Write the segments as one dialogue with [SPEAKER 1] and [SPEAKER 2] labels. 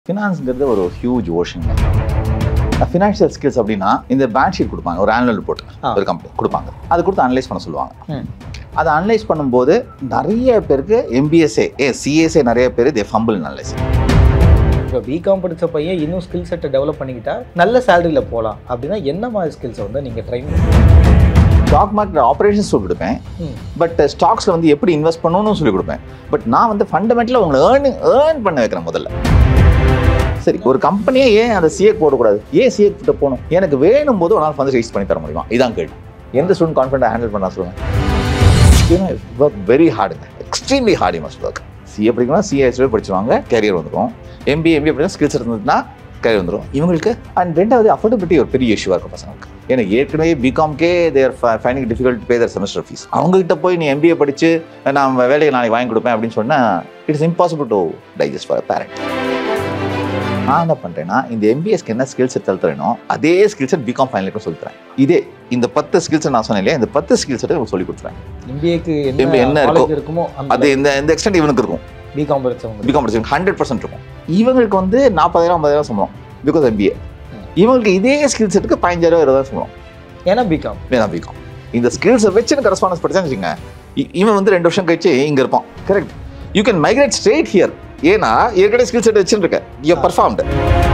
[SPEAKER 1] ஃபினான்ஸுங்கிறது ஒரு huge ஓஷனுங்க financial skills அப்படின்னா இந்த பேலன்ஸ் ஷீட் கொடுப்பாங்க ஒரு ஆனுவல் ரிப்போர்ட்
[SPEAKER 2] ஆ.
[SPEAKER 1] ஒரு கம்பெனி கொடுப்பாங்க அது கொடுத்து அனலைஸ் பண்ண சொல்லுவாங்க
[SPEAKER 2] ம்.
[SPEAKER 1] அதை அனலைஸ் பண்ணும்போது நிறைய பேருக்கு எம்பிஎஸ்ஏ ஏ சிஎஸ்ஏ நிறைய பேர் தே ஃபம்பிள் அனலைஸ்
[SPEAKER 2] இப்போ பிகாம் படித்த பையன் இன்னும் ஸ்கில் செட்டை டெவலப் பண்ணிக்கிட்டா நல்ல சேலரியில் போகலாம் அப்படின்னா என்ன மாதிரி ஸ்கில்ஸை வந்து நீங்கள் ட்ரை
[SPEAKER 1] ஸ்டாக் மார்க்கெட் ஆப்ரேஷன்ஸ் சொல்லி கொடுப்பேன்
[SPEAKER 2] ம்.
[SPEAKER 1] பட் ஸ்டாக்ஸில் வந்து எப்படி இன்வெஸ்ட் பண்ணணும்னு சொல்லி கொடுப்பேன் பட் நான் வந்து ஃபண்டமெண்டலாக உங்களை ஏர்னிங் ஏர்ன் பண்ண வைக்கிறேன் முதல்ல சரி ஒரு கம்பெனியே ஏன் அந்த சிஏ போடக்கூடாது ஏன் சிஏ கிட்ட போகணும் எனக்கு வேணும் போது ஒரு நாள் வந்து ரைஸ் பண்ணி தர முடியுமா இதான் கேள்வி எந்த ஸ்டூடெண்ட் கான்ஃபிடென்ட் ஹேண்டில் பண்ண சொல்லுங்க ஒர்க் வெரி ஹார்டுங்க extremely hard you must work CA படிக்கணும் சிஏஎஸ்வே படிச்சுவாங்க கேரியர் வந்துடும் எம்பிஏ எம்பிஏ படிச்சா ஸ்கில்ஸ் இருந்ததுன்னா கேரியர் வந்துடும் இவங்களுக்கு அண்ட் ரெண்டாவது அஃபோர்டபிலிட்டி ஒரு பெரிய இஷ்யூவாக இருக்கும் பசங்களுக்கு எனக்கு ஏற்கனவே பிகாம்கே தேர் ஃபைனிங் difficult pay their semester fees அவங்ககிட்ட போய் நீ எம்பிஏ படிச்சு நான் வேலையை நாளைக்கு வாங்கி கொடுப்பேன் அப்படின்னு சொன்னால் it's impossible to digest for parent நான் என்ன பண்ணுறேன்னா இந்த எம்பிஎஸ்க்கு என்ன ஸ்கில் செட் தரேனோ அதே ஸ்கில் செட் பிகாம் ஃபைனலுக்கும் சொல்லித்தரேன் இதே இந்த பத்து ஸ்கில்ஸ் நான் சொன்னேன் இல்லையா இந்த பத்து ஸ்கில் செட்டை உங்களுக்கு சொல்லி கொடுத்துறேன்
[SPEAKER 2] எம்பிஏக்கு
[SPEAKER 1] MBA
[SPEAKER 2] என்ன
[SPEAKER 1] என்ன
[SPEAKER 2] knowledge
[SPEAKER 1] இருக்கோ,
[SPEAKER 2] இருக்குமோ
[SPEAKER 1] அது
[SPEAKER 2] அந்த
[SPEAKER 1] இந்த இந்த எக்ஸ்டென்ட் இவனுக்கு இருக்கும்
[SPEAKER 2] பிகாம் படித்தவங்க
[SPEAKER 1] பிகாம் படிச்சவங்க ஹண்ட்ரட் பர்சன்ட் இருக்கும் இவங்களுக்கு வந்து நாற்பதாயிரம் ஐம்பதாயிரம் சம்பளம் பிகாஸ் எம்பிஏ
[SPEAKER 2] ம்.
[SPEAKER 1] இவங்களுக்கு இதே ஸ்கில் செட்டுக்கு பதினஞ்சாயிரம் இருபதாயிரம் சம்பளம்
[SPEAKER 2] ஏன்னா பிகாம்
[SPEAKER 1] வேணாம் பிகாம் இந்த ஸ்கில்ஸை வச்சு கரஸ்பாண்டன்ஸ் படிச்சான்னு வச்சுங்க இ- இவன் வந்து ரெண்டு வருஷம் கழிச்சு இங்கே இருப்பான் correct you can migrate straight here ஏன்னா ஏற்கனவே ஸ்கில் செட் வச்சுருக்க யூ பர்ஃபார்ம்டு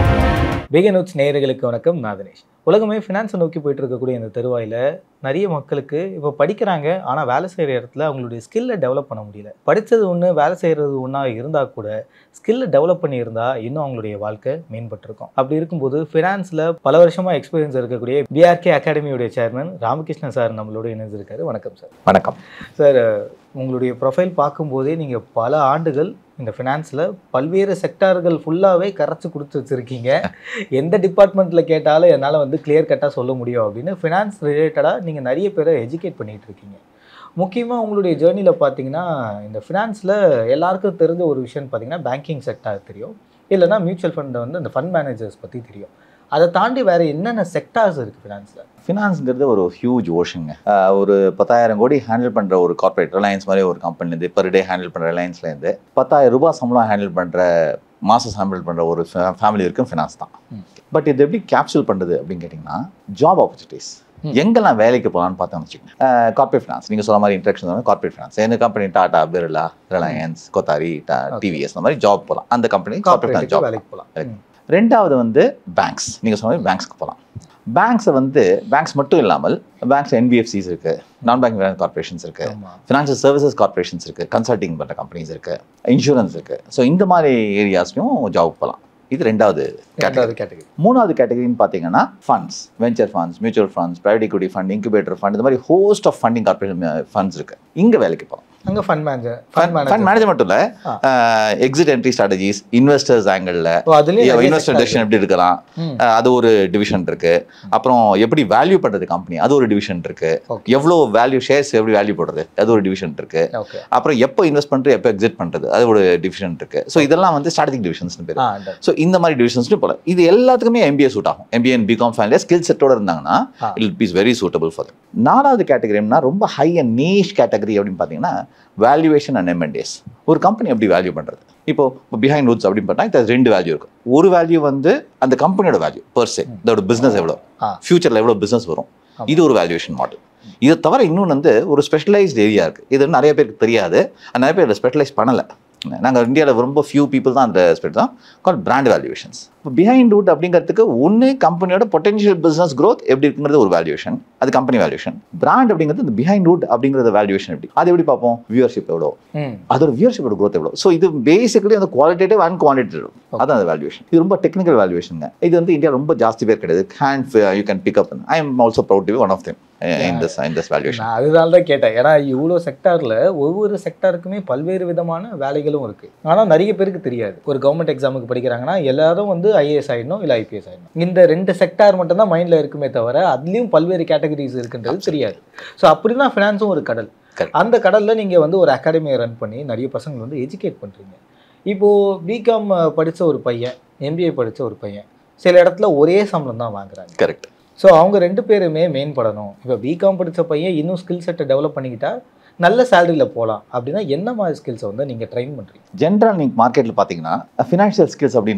[SPEAKER 2] பிகே நோட்ஸ் நேயர்களுக்கு வணக்கம் நான் தினேஷ் உலகமே ஃபினான்ஸை நோக்கி போயிட்டு இருக்கக்கூடிய இந்த தருவாயில் நிறைய மக்களுக்கு இப்போ படிக்கிறாங்க ஆனால் வேலை செய்கிற இடத்துல அவங்களுடைய ஸ்கில்லை டெவலப் பண்ண முடியல படித்தது ஒன்று வேலை செய்கிறது ஒன்றா இருந்தால் கூட ஸ்கில்லை டெவலப் பண்ணியிருந்தா இன்னும் அவங்களுடைய வாழ்க்கை மேம்பட்டிருக்கும் அப்படி இருக்கும்போது ஃபினான்ஸில் பல வருஷமாக எக்ஸ்பீரியன்ஸ் இருக்கக்கூடிய பிஆர்கே அகாடமியுடைய சேர்மன் ராமகிருஷ்ணன் சார் நம்மளோட இணைஞ்சிருக்காரு வணக்கம் சார்
[SPEAKER 1] வணக்கம்
[SPEAKER 2] சார் உங்களுடைய ப்ரொஃபைல் பார்க்கும்போதே நீங்கள் பல ஆண்டுகள் இந்த ஃபினான்ஸில் பல்வேறு செக்டார்கள் ஃபுல்லாகவே கரைச்சி கொடுத்து வச்சுருக்கீங்க எந்த டிபார்ட்மெண்ட்டில் கேட்டாலும் என்னால் வந்து கிளியர் கட்டாக சொல்ல முடியும் அப்படின்னு ஃபினான்ஸ் ரிலேட்டடாக நீங்கள் நிறைய பேரை எஜுகேட் பண்ணிகிட்டு இருக்கீங்க முக்கியமாக உங்களுடைய ஜேர்னியில் பார்த்தீங்கன்னா இந்த ஃபினான்ஸில் எல்லாருக்கும் தெரிஞ்ச ஒரு விஷயம் பார்த்தீங்கன்னா பேங்கிங் செக்டார் தெரியும் இல்லைன்னா மியூச்சுவல் ஃபண்டை வந்து அந்த ஃபண்ட் மேனேஜர்ஸ் பற்றி தெரியும் அதை தாண்டி வேறு என்னென்ன செக்டார்ஸ் இருக்குது ஃபினான்ஸில்
[SPEAKER 1] ஃபினான்ஸுங்கிறது ஒரு ஹியூஜ் ஓஷனுங்க ஆஹ் ஒரு பத்தாயிரம் கோடி ஹேண்டில் பண்ணுற ஒரு கார்ப்பரேட் ரிலையன்ஸ் மாதிரி ஒரு கம்பெனிலேருந்து பெர் டே ஹேண்டில் பண்ணுற ரிலையன்ஸ்லேருந்து பத்தாயிரம் ரூபாய் சம்பளம் ஹேண்டில் பண்ணுற மாதம் ஹேண்டில் பண்ணுற ஒரு ஃபேமிலி வரைக்கும் ஃபினான்ஸ் தான்
[SPEAKER 2] ம்.
[SPEAKER 1] பட் இது எப்படி கேப்சூல் பண்ணுறது அப்படின்னு கேட்டிங்கன்னா ஜாப் ஆப்பர்ச்சுனிட்டிஸ்
[SPEAKER 2] ம்.
[SPEAKER 1] எங்கெல்லாம் வேலைக்கு போகலான்னு பார்த்தோம்னு வச்சுக்கோங்க கார்ப்பரேட் ஃபினான்ஸ் நீங்கள் சொல்ல மாதிரி இன்ட்ரக்ஷன் கார்ப்பரேட் ஃபினான்ஸ் எந்த கம்பெனி டாடா பிர்லா ரிலையன்ஸ் கொத்தாரி
[SPEAKER 2] Okay.
[SPEAKER 1] டிவிஎஸ் அந்த மாதிரி ஜாப் போகலாம் அந்த கம்பெனி கார்ப்பரேட்
[SPEAKER 2] கார்பரேட்
[SPEAKER 1] ஜாப்
[SPEAKER 2] வேலைக்கு போகலாம்
[SPEAKER 1] Correct. ரெண்டாவது வந்து பேங்க்ஸ் நீங்கள் சொன்ன மாதிரி பேங்க்ஸ்க்கு போகலாம் பேங்க்ஸை வந்து பேங்க்ஸ் மட்டும் இல்லாமல் பேங்க்ஸ் என்பிஎஃப்சிஸ் இருக்கு நான் பேங்க் கார்பரேஷன்ஸ் இருக்கு
[SPEAKER 2] ஆமாம்
[SPEAKER 1] ஃபினான்ஷியல் சர்வீசஸ் கார்பரேஷன்ஸ் இருக்கு கன்சல்டிங் பண்ணுற கம்பெனிஸ் இருக்கு இன்சூரன்ஸ் இருக்கு ஸோ இந்த மாதிரி ஏரியாஸ்லையும் ஜாப் போகலாம் இது ரெண்டாவது கேட்டகரி
[SPEAKER 2] ரெண்டாவது கேட்டகரி
[SPEAKER 1] மூணாவது கேட்டகரின்னு பார்த்தீங்கன்னா funds venture funds mutual funds private equity fund incubator fund இந்த மாதிரி host of funding corporation funds இருக்கு இங்கே வேலைக்கு போகலாம்
[SPEAKER 2] அங்க fund manager
[SPEAKER 1] fund fund manager மட்டும் இல்லை
[SPEAKER 2] ஆ.
[SPEAKER 1] எக்ஸிட் என்ட்ரி ஸ்ட்ராட்டஜிஸ் இன்வெஸ்டர்ஸ் ஆங்கிளில்
[SPEAKER 2] ஓ அதுலயும்
[SPEAKER 1] இன்வெஸ்டர் டெசிஷன் எப்படி எடுக்கலாம் அஹ் அது ஒரு டிவிஷன் இருக்கு அப்புறம் எப்படி வேல்யூ பண்றது கம்பெனி அது ஒரு டிவிஷன் இருக்கு
[SPEAKER 2] Okay.
[SPEAKER 1] எவ்வளோ வேல்யூ ஷேர்ஸ் எப்படி வேல்யூ போடுறது அது ஒரு டிவிஷன் இருக்கு
[SPEAKER 2] ஓகே
[SPEAKER 1] அப்புறம் எப்போ இன்வெஸ்ட் பண்ணுறது எப்போ எக்ஸிட் பண்றது அது ஒரு டிவிஷன் இருக்கு ஸோ இதெல்லாம் வந்து ஸ்ட்ராட்டஜிக் டிவிஷன்ஸ் பேர்
[SPEAKER 2] ஆ done.
[SPEAKER 1] ஸோ இந்த மாதிரி டிவிஷன்ஸ்னு போல இது எல்லாத்துக்குமே எம்பிஏ சூட் ஆகும் எம்பிஏ அண்ட் பிகாம் ஃபைனலே ஸ்கில் செட்டோட இருந்தாங்கன்னா
[SPEAKER 2] ஆ.
[SPEAKER 1] It is very suitable for நாலாவது கேட்டகரினா ரொம்ப ஹை அண்ட் நீஷ் கேட்டகரி அப்படின்னு பார்த்தீங்கன்னா வேல்யூவேஷன் அண்ட் எம்என்டேஸ் ஒரு கம்பெனி எப்படி வேல்யூ பண்ணுறது இப்போ பிஹைண்ட் ரூட்ஸ் அப்படின்னு பார்த்தா இது ரெண்டு வேல்யூ இருக்கும் ஒரு வேல்யூ வந்து அந்த கம்பெனியோட வேல்யூ பர்சே இதோட பிஸ்னஸ் எவ்வளோ
[SPEAKER 2] ஆ.
[SPEAKER 1] ஃபியூச்சரில் எவ்வளோ பிஸ்னஸ் வரும்
[SPEAKER 2] ஆமா.
[SPEAKER 1] இது ஒரு வேல்யூவேஷன் மாடல் இதை தவிர இன்னொன்று வந்து ஒரு ஸ்பெஷலைஸ்ட் ஏரியா இருக்குது இது வந்து நிறைய பேருக்கு தெரியாது அது நிறைய பேர் ஸ்பெஷலைஸ் பண்ணலை நாங்கள் இந்தியாவில் ரொம்ப ஃபியூ பீப்புள் தான் அந்த ஸ்பெட் தான் கால் பிராண்ட் வேல்யூவேஷன்ஸ் இப்போ பிஹைண்ட் ரூட் அப்படிங்கிறதுக்கு ஒன்று கம்பெனியோட பொட்டன்ஷியல் பிஸ்னஸ் growth எப்படி இருக்குங்கிறது ஒரு வேல்யூவேஷன் அது கம்பெனி வேல்யூவேஷன் பிராண்ட் அப்படிங்கிறது இந்த பிஹைண்ட் ரூட் அப்படிங்கிறது வேல்யூவேஷன் எப்படி அது எப்படி பார்ப்போம் வியூவர்ஷிப் எவ்வளோ
[SPEAKER 2] ம்
[SPEAKER 1] அதோட வியூவர்ஷிப்போட growth எவ்வளோ ஸோ இது பேசிக்கலி அந்த குவாலிட்டேட்டிவ் அண்ட் குவான்டிட்டேட்டிவ் அதான் அந்த வேல்யூவேஷன் இது ரொம்ப டெக்னிக்கல் வேல்யூவேஷனுங்க இது வந்து இந்தியா ரொம்ப ஜாஸ்தி பேர் கிடையாது hand you can pick up I am also proud to one of them in this in this valuation
[SPEAKER 2] நான் அதனால தான் கேட்டேன் ஏன்னா இவ்வளோ செக்டார்ல ஒவ்வொரு செக்டாருக்குமே பல்வேறு விதமான வேலைகளும் இருக்கு ஆனா நிறைய பேருக்கு தெரியாது ஒரு கவர்மெண்ட் எக்ஸாமுக்கு படிக்கிறாங்கன்னா எல்லாரும் வந்து ஐஏஎஸ் ஆயிடணும் இல்ல ஐபிஎஸ் ஆயிடணும் இந்த ரெண்டு செக்டார் மட்டும் தான் மைண்ட்ல இருக்குமே தவிர அதுலயும் பல்வேறு கேட்டகரிஸ் இருக்குன்றது தெரியாது ஸோ அப்படின்னா ஃபினான்ஸும் ஒரு கடல்
[SPEAKER 1] Correct.
[SPEAKER 2] அந்த கடல்ல நீங்க வந்து ஒரு அகாடமியை ரன் பண்ணி நிறைய பசங்களை வந்து எஜுகேட் பண்றீங்க இப்போ பிகாம் படிச்ச ஒரு பையன் எம்பிஏ படிச்ச ஒரு பையன் சில இடத்துல ஒரே சம்பளம் தான் வாங்குறாங்க
[SPEAKER 1] கரெக்ட்
[SPEAKER 2] ஸோ அவங்க ரெண்டு பேருமே மேம்படணும் இப்போ பிகாம் படித்த பையன் இன்னும் ஸ்கில் செட்டை டெவலப் பண்ணிக்கிட்டா நல்ல சேலரியில் போகலாம் அப்படின்னா என்ன மாதிரி ஸ்கில்ஸை வந்து நீங்கள் ட்ரைன் பண்ணுறீங்க
[SPEAKER 1] ஜென்ரல் நீங்கள் மார்க்கெட்டில் பார்த்தீங்கன்னா ஃபினான்ஷியல் ஸ்கில்ஸ் அப்படின்னா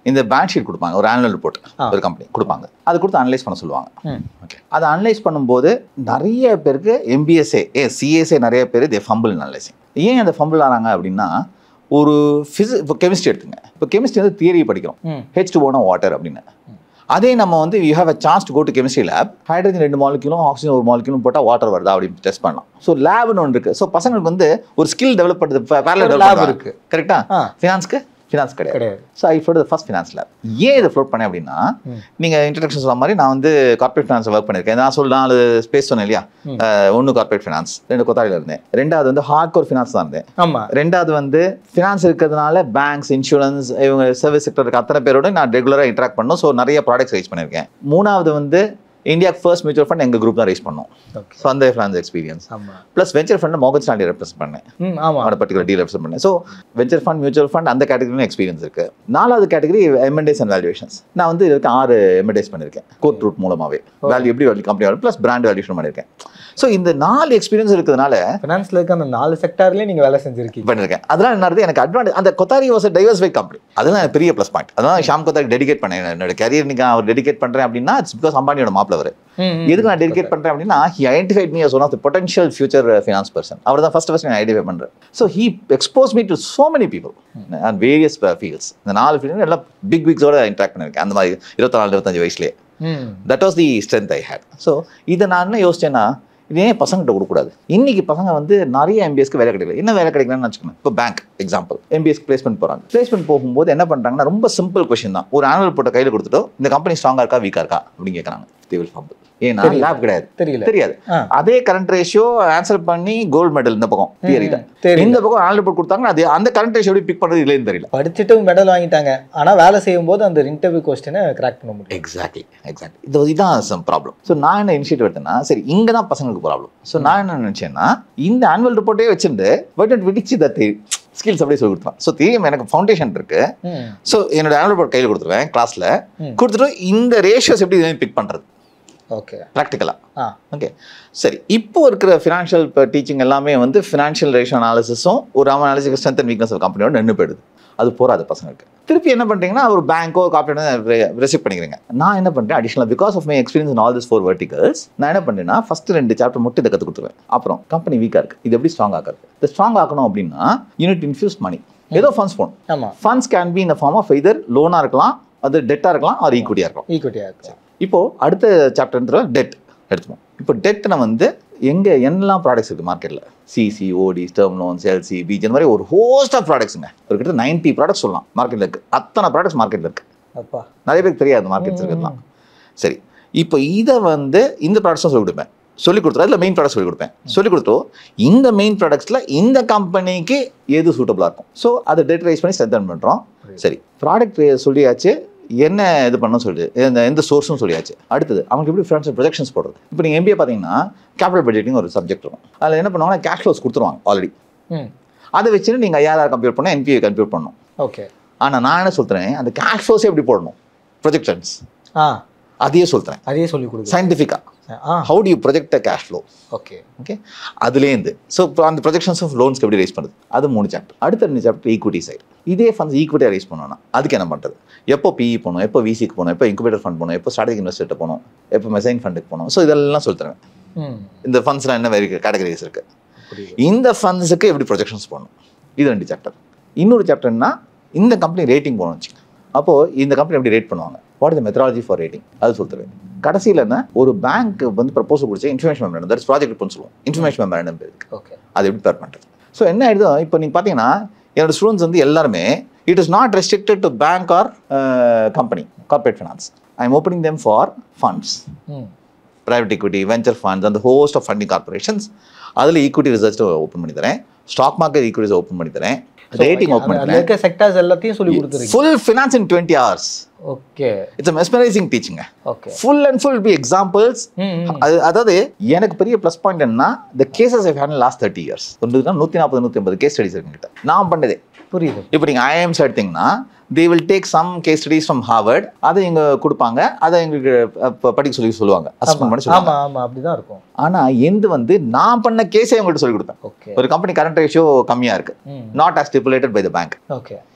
[SPEAKER 1] இந்த பேலன்ஸ் ஷீட் கொடுப்பாங்க ஒரு ஆனுவல் ரிப்போர்ட்
[SPEAKER 2] ஆ.
[SPEAKER 1] ஒரு கம்பெனி கொடுப்பாங்க அது கொடுத்து அனலைஸ் பண்ண சொல்லுவாங்க
[SPEAKER 2] ம்.
[SPEAKER 1] ஓகே அதை அனலைஸ் பண்ணும்போது நிறைய பேருக்கு எம்பிஎஸ்ஏ ஏ சிஎஸ்ஏ நிறைய பேர் தே ஃபம்பிள் அனலைசிங் ஏன் அந்த ஃபம்பிள் ஆனாங்க அப்படின்னா ஒரு ஃபிசி இப்போ கெமிஸ்ட்ரி எடுத்துங்க இப்போ கெமிஸ்ட்ரி வந்து தியரி படிக்கிறோம்
[SPEAKER 2] ம்
[SPEAKER 1] ஹெச் டு ஓனா வாட்டர் அப்படின்னு அதே நம்ம வந்து you have a chance to go to chemistry lab hydrogen ரெண்டு மாலிக்யூலும் ஆக்சிஜன் ஒரு மாலிக்யூலும் போட்டால் வாட்டர் வருதா அப்படின்னு டெஸ்ட் பண்ணலாம் ஸோ லேப்னு ஒன்று இருக்குது ஸோ பசங்களுக்கு வந்து ஒரு ஸ்கில் டெவலப் பண்ணுறது பேரல
[SPEAKER 2] ஒரு
[SPEAKER 1] டெவலப்
[SPEAKER 2] lab
[SPEAKER 1] இருக்கு
[SPEAKER 2] இருக்கு.
[SPEAKER 1] கரெக்டா
[SPEAKER 2] ஆ
[SPEAKER 1] ஃபினான்ஸ்க்கு ஃபினான்ஸ் கிடையாது
[SPEAKER 2] கிடையாது
[SPEAKER 1] so I float first finance lab ஏன் இதை ஃப்ளோட் பண்ணேன் அப்படின்னா
[SPEAKER 2] ம்.
[SPEAKER 1] நீங்கள் இன்ட்ரடக்ஷன் சொன்ன மாதிரி நான் வந்து கார்பரேட் ஃபினான்ஸ் ஒர்க் பண்ணியிருக்கேன் நான் சொல்ல நாலு ஸ்பேஸ் சொன்னேன் இல்லையா
[SPEAKER 2] ம்.
[SPEAKER 1] ஒன்று கார்பரேட் ஃபினான்ஸ் ரெண்டு கொத்தாரியில் இருந்தேன் ரெண்டாவது வந்து ஹார்ட் கோர் ஃபினான்ஸ் தான் இருந்தேன்
[SPEAKER 2] ஆமா
[SPEAKER 1] ரெண்டாவது வந்து ஃபினான்ஸ் இருக்கிறதுனால பேங்க்ஸ் இன்சூரன்ஸ் இவங்க சர்வீஸ் செக்டர் இருக்க அத்தனை பேரோட நான் ரெகுலராக இன்ட்ராக்ட் பண்ணோம் ஸோ நிறைய ப்ராடக்ட்ஸ் ரைஸ் பண்ணியிருக்கேன் மூணாவது வந்து இந்தியா ஃபர்ஸ்ட் மியூச்சுவல் ஃபண்ட் எங்கள் குரூப் தான் ரைஸ் பண்ணோம்
[SPEAKER 2] ஓகே
[SPEAKER 1] ஸோ அந்த ஃபினான்ஸ் எக்ஸ்பீரியன்ஸ்
[SPEAKER 2] ஆமா
[SPEAKER 1] ப்ளஸ் வெஞ்சர் ஃபண்ட் மோகன் ஸ்டாண்டி ரெப்ரசென்ட் பண்ணேன்
[SPEAKER 2] ம் ஆமா
[SPEAKER 1] அவனோட பர்டிகுலர் டீல் ரெப்ரசென்ட் பண்ணேன் so venture fund mutual fund அந்த கேட்டகரியும் எக்ஸ்பீரியன்ஸ் இருக்கு நாலாவது கேட்டகரி எம்என்டேஸ் அண்ட் வேல்யூஷன்ஸ் நான் வந்து இதுக்கு ஆறு எம்என்டேஸ் பண்ணியிருக்கேன் கோட் ரூட் மூலமாவே வேல்யூ எப்படி value company value plus brand valuation பண்ணியிருக்கேன் ஸோ இந்த நாலு எக்ஸ்பீரியன்ஸ் இருக்கிறதுனால
[SPEAKER 2] ஃபினான்ஸ்ல இருக்க அந்த நாலு செக்டார்லயே நீங்க வேலை செஞ்சிருக்கீங்க
[SPEAKER 1] பண்ணியிருக்கேன் அதெல்லாம் என்ன நடந்தது எனக்கு அட்வான்டேஜ் அந்த கொத்தாரி வாஸ் டைவர்ஸ்ஃபை கம்பெனி அதுதான் எனக்கு பெரிய ப்ளஸ் பாயிண்ட் அதான் ஷாம் கொத்தாரி டெடிகேட் பண்ணேன் என்னோட கரியர் நீங்க அவர் டெடிகேட் பண்றேன் அப்படின்னா இட்ஸ் பிகாஸ் அம்பானியோட மாப்பிள அவர்
[SPEAKER 2] ம், ம்.
[SPEAKER 1] எதுக்கு நான் டெடிகேட் பண்றேன் அப்படின்னா he identified me as one of the potential future finance person அவர் தான் ஃபர்ஸ்ட் ஃபர்ஸ்ட் நான் ஐடென்டிஃபை பண்றேன் so he expose me to so many people and various fields இந்த நாலு ஃபீல்டு எல்லாம் பிக் பிக்ஸோட இன்ட்ராக்ட் பண்ணியிருக்கேன் அந்த மாதிரி இருபத்தி நாலு இருபத்தஞ்சு வயசுலேயே
[SPEAKER 2] ம்
[SPEAKER 1] that was the strength I had so இதை நான் என்ன யோசிச்சேன்னா இது ஏன் பசங்கிட்ட கொடுக்கக்கூடாது இன்னைக்கு பசங்க வந்து நிறைய எம்பிஎஸ்க்கு வேலை கிடைக்கல என்ன வேலை கிடைக்கலன்னு வச்சுக்கோங்க இப்போ பேங்க் எக்ஸாம்பிள் எம்பிஎஸ்க்கு பிளேஸ்மெண்ட் போகிறாங்க பிளேஸ்மெண்ட் போகும்போது என்ன பண்ணுறாங்கன்னா ரொம்ப சிம்பிள் கொஸ்டின் தான் ஒரு ஆனுவல் போட்ட கையில் கொடுத்துட்டோ இந்த கம்பெனி ஸ்ட்ராங்காக இருக்கா வீக்காக இருக்கா அப்படின்னு கேட்குறாங்க தேவில் ஃபம்பிள் ஏன்னா
[SPEAKER 2] தெரியல.
[SPEAKER 1] லேப் கிடையாது
[SPEAKER 2] தெரியல
[SPEAKER 1] தெரியாது
[SPEAKER 2] ஆ.
[SPEAKER 1] அதே கரண்ட் ரேஷியோ ஆன்சர் பண்ணி கோல்டு மெடல் இந்த பக்கம் தியரியில்
[SPEAKER 2] ம், தெரியல
[SPEAKER 1] இந்த பக்கம் ஆனுவல் ரிப்போர்ட் கொடுத்தாங்க அது அந்த கரண்ட் ரேஷியோ எப்படி பிக் பண்ணுறது இல்லைன்னு தெரியல
[SPEAKER 2] படிச்சுட்டு மெடல் வாங்கிட்டாங்க ஆனா வேலை செய்யும் போது அந்த இன்டர்வியூ கொஸ்டினை கிராக் பண்ண முடியும்
[SPEAKER 1] எக்ஸாக்ட்லி எக்ஸாக்ட்லி இது இதுதான் சம் ப்ராப்ளம் ஸோ நான் என்ன இனிஷியேட்டிவ் எடுத்தேன்னா சரி இங்கே தான் பசங்களுக்கு ப்ராப்ளம் ஸோ நான் என்ன நினச்சேன்னா இந்த ஆனுவல் ரிப்போர்ட்டே வச்சுட்டு பட் இட் விடிச்சு த ஸ்கில்ஸ் அப்படியே சொல்லி கொடுத்துருவேன் ஸோ தெரியும் எனக்கு ஃபவுண்டேஷன் இருக்கு
[SPEAKER 2] ம்
[SPEAKER 1] ஸோ என்னோட ஆனுவல் ரிப்போர்ட் கையில் கொடுத்துருவேன் கிளாஸில்
[SPEAKER 2] ம்.
[SPEAKER 1] கொடுத்துட்டு இந்த ரேஷியோஸ் எப்படி பிக் பண்ணுறது
[SPEAKER 2] ஓகே
[SPEAKER 1] ப்ராக்டிக்கலாக
[SPEAKER 2] ஆ
[SPEAKER 1] ஓகே சரி இப்போ இருக்கிற ஃபினான்ஷியல் டீச்சிங் எல்லாமே வந்து ஃபினான்ஷியல் ரேஷியோ அனாலிசிஸும் ஒரு அனாலிசிஸ் ஸ்ட்ரென்த் அண்ட் வீக்னஸ் பம்பெனியோட நின்று போயிடுது அது போகாது பசங்களுக்கு திருப்பி என்ன பண்ணுறீங்கன்னா ஒரு பேங்க்கோ கார்பரேட் ரெசிப்ட் பண்ணிக்கிறீங்க நான் என்ன பண்ணுறேன் additional because of my experience in all this four verticals நான் என்ன பண்ணேன்னா ஃபர்ஸ்ட் ரெண்டு சாப்டர் மட்டும் இதை கற்றுக் கொடுத்துருவேன் அப்புறம் கம்பெனி வீக்காக இருக்குது இது எப்படி ஸ்ட்ராங் ஆக்குறது இது ஸ்ட்ராங் ஆக்கணும் அப்படின்னா யூனிட் இன்ஃபியூஸ் மணி ஏதோ ஃபண்ட்ஸ் போகணும்
[SPEAKER 2] ஆமா
[SPEAKER 1] ஃபண்ட்ஸ் கேன் பி இந்த ஃபார்ம் ஆஃப் இதர் லோனாக இருக்கலாம் அது டெட்டாக இருக்கலாம் ஆர் ஈக்குவிட்டியாக இருக்கலாம்
[SPEAKER 2] ஈக்குவிட்டியா இருக்கு
[SPEAKER 1] இப்போ அடுத்த சாப்டர் டெட் எடுத்துப்போம் இப்போ டெட்டில் வந்து எங்கே என்னெல்லாம் ப்ராடக்ட்ஸ் இருக்குது மார்க்கெட்டில் சிசி ஓடி டேர்ம் லோன்ஸ் எல்சி பீச் இந்த மாதிரி ஒரு ஹோஸ்ட் ஆஃப் ப்ராடக்ட்ஸுங்க ஒரு கிட்ட நைன்ட்டி ப்ராடக்ட்ஸ் சொல்லலாம் மார்க்கெட்டில் இருக்குது அத்தனை ப்ராடக்ட்ஸ் மார்க்கெட்டில் இருக்குது
[SPEAKER 2] அப்பா
[SPEAKER 1] நிறைய பேருக்கு தெரியாது மார்க்கெட்ஸ் இருக்கிறதுலாம் சரி இப்போ இதை வந்து இந்த ப்ராடக்ட்ஸும் சொல்லிக் கொடுப்பேன் சொல்லி கொடுத்துருவோம் இல்லை மெயின் ப்ராடக்ட் சொல்லி கொடுப்பேன் சொல்லி கொடுத்துரும் இந்த மெயின் ப்ராடக்ட்ஸில் இந்த கம்பெனிக்கு எது சூட்டபுளாக இருக்கும் ஸோ அதை டேட் ரைஸ் பண்ணி ஸ்ட்ரென்தன் பண்ணுறோம் சரி ப்ராடக்ட் சொல்லியாச்சு என்ன இது பண்ணணும் சொல்லி இந்த எந்த சோர்ஸும் சொல்லியாச்சு அடுத்தது அவங்களுக்கு எப்படி ஃபினான்ஷியல் ப்ரொஜெக்ஷன்ஸ் போடுறது இப்போ நீங்கள் எம்பிஏ பார்த்தீங்கன்னா கேபிட்டல் பட்ஜெட்டிங் ஒரு சப்ஜெக்ட் இருக்கும் அதில் என்ன பண்ணுவாங்கன்னா கேஷ் ஃப்ளோஸ் கொடுத்துருவாங்க ஆல்ரெடி
[SPEAKER 2] ம்
[SPEAKER 1] அதை வச்சுட்டு நீங்கள் ஐஆர்ஆர் கம்ப்யூட் பண்ணணும் என்பிஏ கம்ப்யூட் பண்ணணும்
[SPEAKER 2] ஓகே
[SPEAKER 1] ஆனால் நான் என்ன சொல்கிறேன் அந்த கேஷ் ஃப்ளோஸே எப்படி போடணும் ப்ரொஜெக்ஷன்ஸ்
[SPEAKER 2] ஆ
[SPEAKER 1] அதையே சொல்கிறேன்
[SPEAKER 2] அதையே சொல்லி கொடுங்க
[SPEAKER 1] சயின்டிஃபிக்காக
[SPEAKER 2] ah
[SPEAKER 1] how do you project a cash flow
[SPEAKER 2] okay
[SPEAKER 1] okay அதுலேருந்து ஸோ அந்த ப்ரொஜெக்ஷன்ஸ் ஆஃப் லோன்ஸ்க்கு எப்படி ரைஸ் பண்ணுறது அது மூணு சாப்டர் அடுத்த ரெண்டு சாப்டர் ஈக்விட்டி சைடு இதே ஃபண்ட்ஸ் ஈக்விட்டியாக ரைஸ் பண்ணணும்னா அதுக்கு என்ன பண்ணுறது எப்போ பிஇ போகணும் எப்போ விசிக்கு போகணும் எப்போ இன்குபேட்டர் ஃபண்ட் போகணும் எப்போ ஸ்ட்ராட்டஜிக் இன்வெஸ்டர்கிட்ட போகணும் எப்போ மெசைன் ஃபண்டுக்கு போகணும் ஸோ இதெல்லாம் சொல்லித்தரேன்
[SPEAKER 2] ம்
[SPEAKER 1] இந்த ஃபண்ட்ஸ்லாம் என்ன வேறு கேட்டகரிஸ் இருக்குது
[SPEAKER 2] புரியுது
[SPEAKER 1] இந்த ஃபண்ட்ஸுக்கு எப்படி ப்ரொஜெக்ஷன்ஸ் போடணும் இது ரெண்டு சாப்டர் இன்னொரு சாப்டர்னா இந்த கம்பெனி ரேட்டிங் போகணும் வச்சுக்கோங்க அப்போது இந்த கம்பெனி எப்படி ரேட் பண்ணுவாங்க what is methodology for rating அது சொல்லித்தருவேன் கடைசியில் என்ன ஒரு பேங்க் வந்து ப்ரப்போசல் கொடுத்து information memorandum that's project report சொல்லுவோம் இன்ஃபர்மேஷன் மெமரண்டம் பேருக்கு
[SPEAKER 2] ஓகே
[SPEAKER 1] அது எப்படி பேர் பண்ணுறது ஸோ என்ன ஆயிடுதோ இப்போ நீங்கள் பார்த்தீங்கன்னா என்னோட ஸ்டூடெண்ட்ஸ் வந்து எல்லாருமே it is not restricted to bank or company corporate finance I am opening them for funds
[SPEAKER 2] hmm
[SPEAKER 1] private equity venture funds அந்த ஹோஸ்ட் ஆஃப் ஃபண்டிங் கார்பரேஷன்ஸ் அதில் ஈக்விட்டி ரிசர்ச் ஓப்பன் பண்ணி தரேன் ஸ்டாக் மார்க்கெட் ஈக்விட்டிஸ் ஓப்பன் பண்ணி தரேன் rating open பண்ணி
[SPEAKER 2] அதுல
[SPEAKER 1] தரேன்
[SPEAKER 2] இருக்க செக்டார்ஸ் எல்லாத்தையும் சொல்லி கொடுத்துருக்கீங்க
[SPEAKER 1] full finance in twenty hours
[SPEAKER 2] okay
[SPEAKER 1] it's mesmerising டீச்சிங்க
[SPEAKER 2] okay
[SPEAKER 1] full and full be examples
[SPEAKER 2] hmm hmm.
[SPEAKER 1] அது அதாவது எனக்கு பெரிய ப்ளஸ் பாயிண்ட் என்னன்னா the cases I hand last thirty years ஒன்றுனா நூற்றி நாற்பது நூற்றி ஐம்பது கேஸ் ஸ்டடிஸ் இருக்குங்கிட்ட நான் பண்ணதே
[SPEAKER 2] புரியுது
[SPEAKER 1] இப்போ நீங்கள் ஐஎம்ஸ் எடுத்தீங்கன்னா they will take some case studies from Harvard அதை இங்கே கொடுப்பாங்க அதை எங்களுக்கு அஹ், ப- படிக்க சொல்லி சொல்லுவாங்க அசஸ்மெண்ட் பண்ணி சொல்லுவாங்க
[SPEAKER 2] ஆமா ஆமா அப்படிதான் இருக்கும்
[SPEAKER 1] ஆனால் எந்த வந்து நான் பண்ண கேஸே அவங்கள்ட்ட சொல்லி கொடுப்பேன்
[SPEAKER 2] ஓகே
[SPEAKER 1] ஒரு கம்பெனி கரண்ட் ரேஷியோ கம்மியாக இருக்கு
[SPEAKER 2] ம்
[SPEAKER 1] not as stipulated by the bank
[SPEAKER 2] okay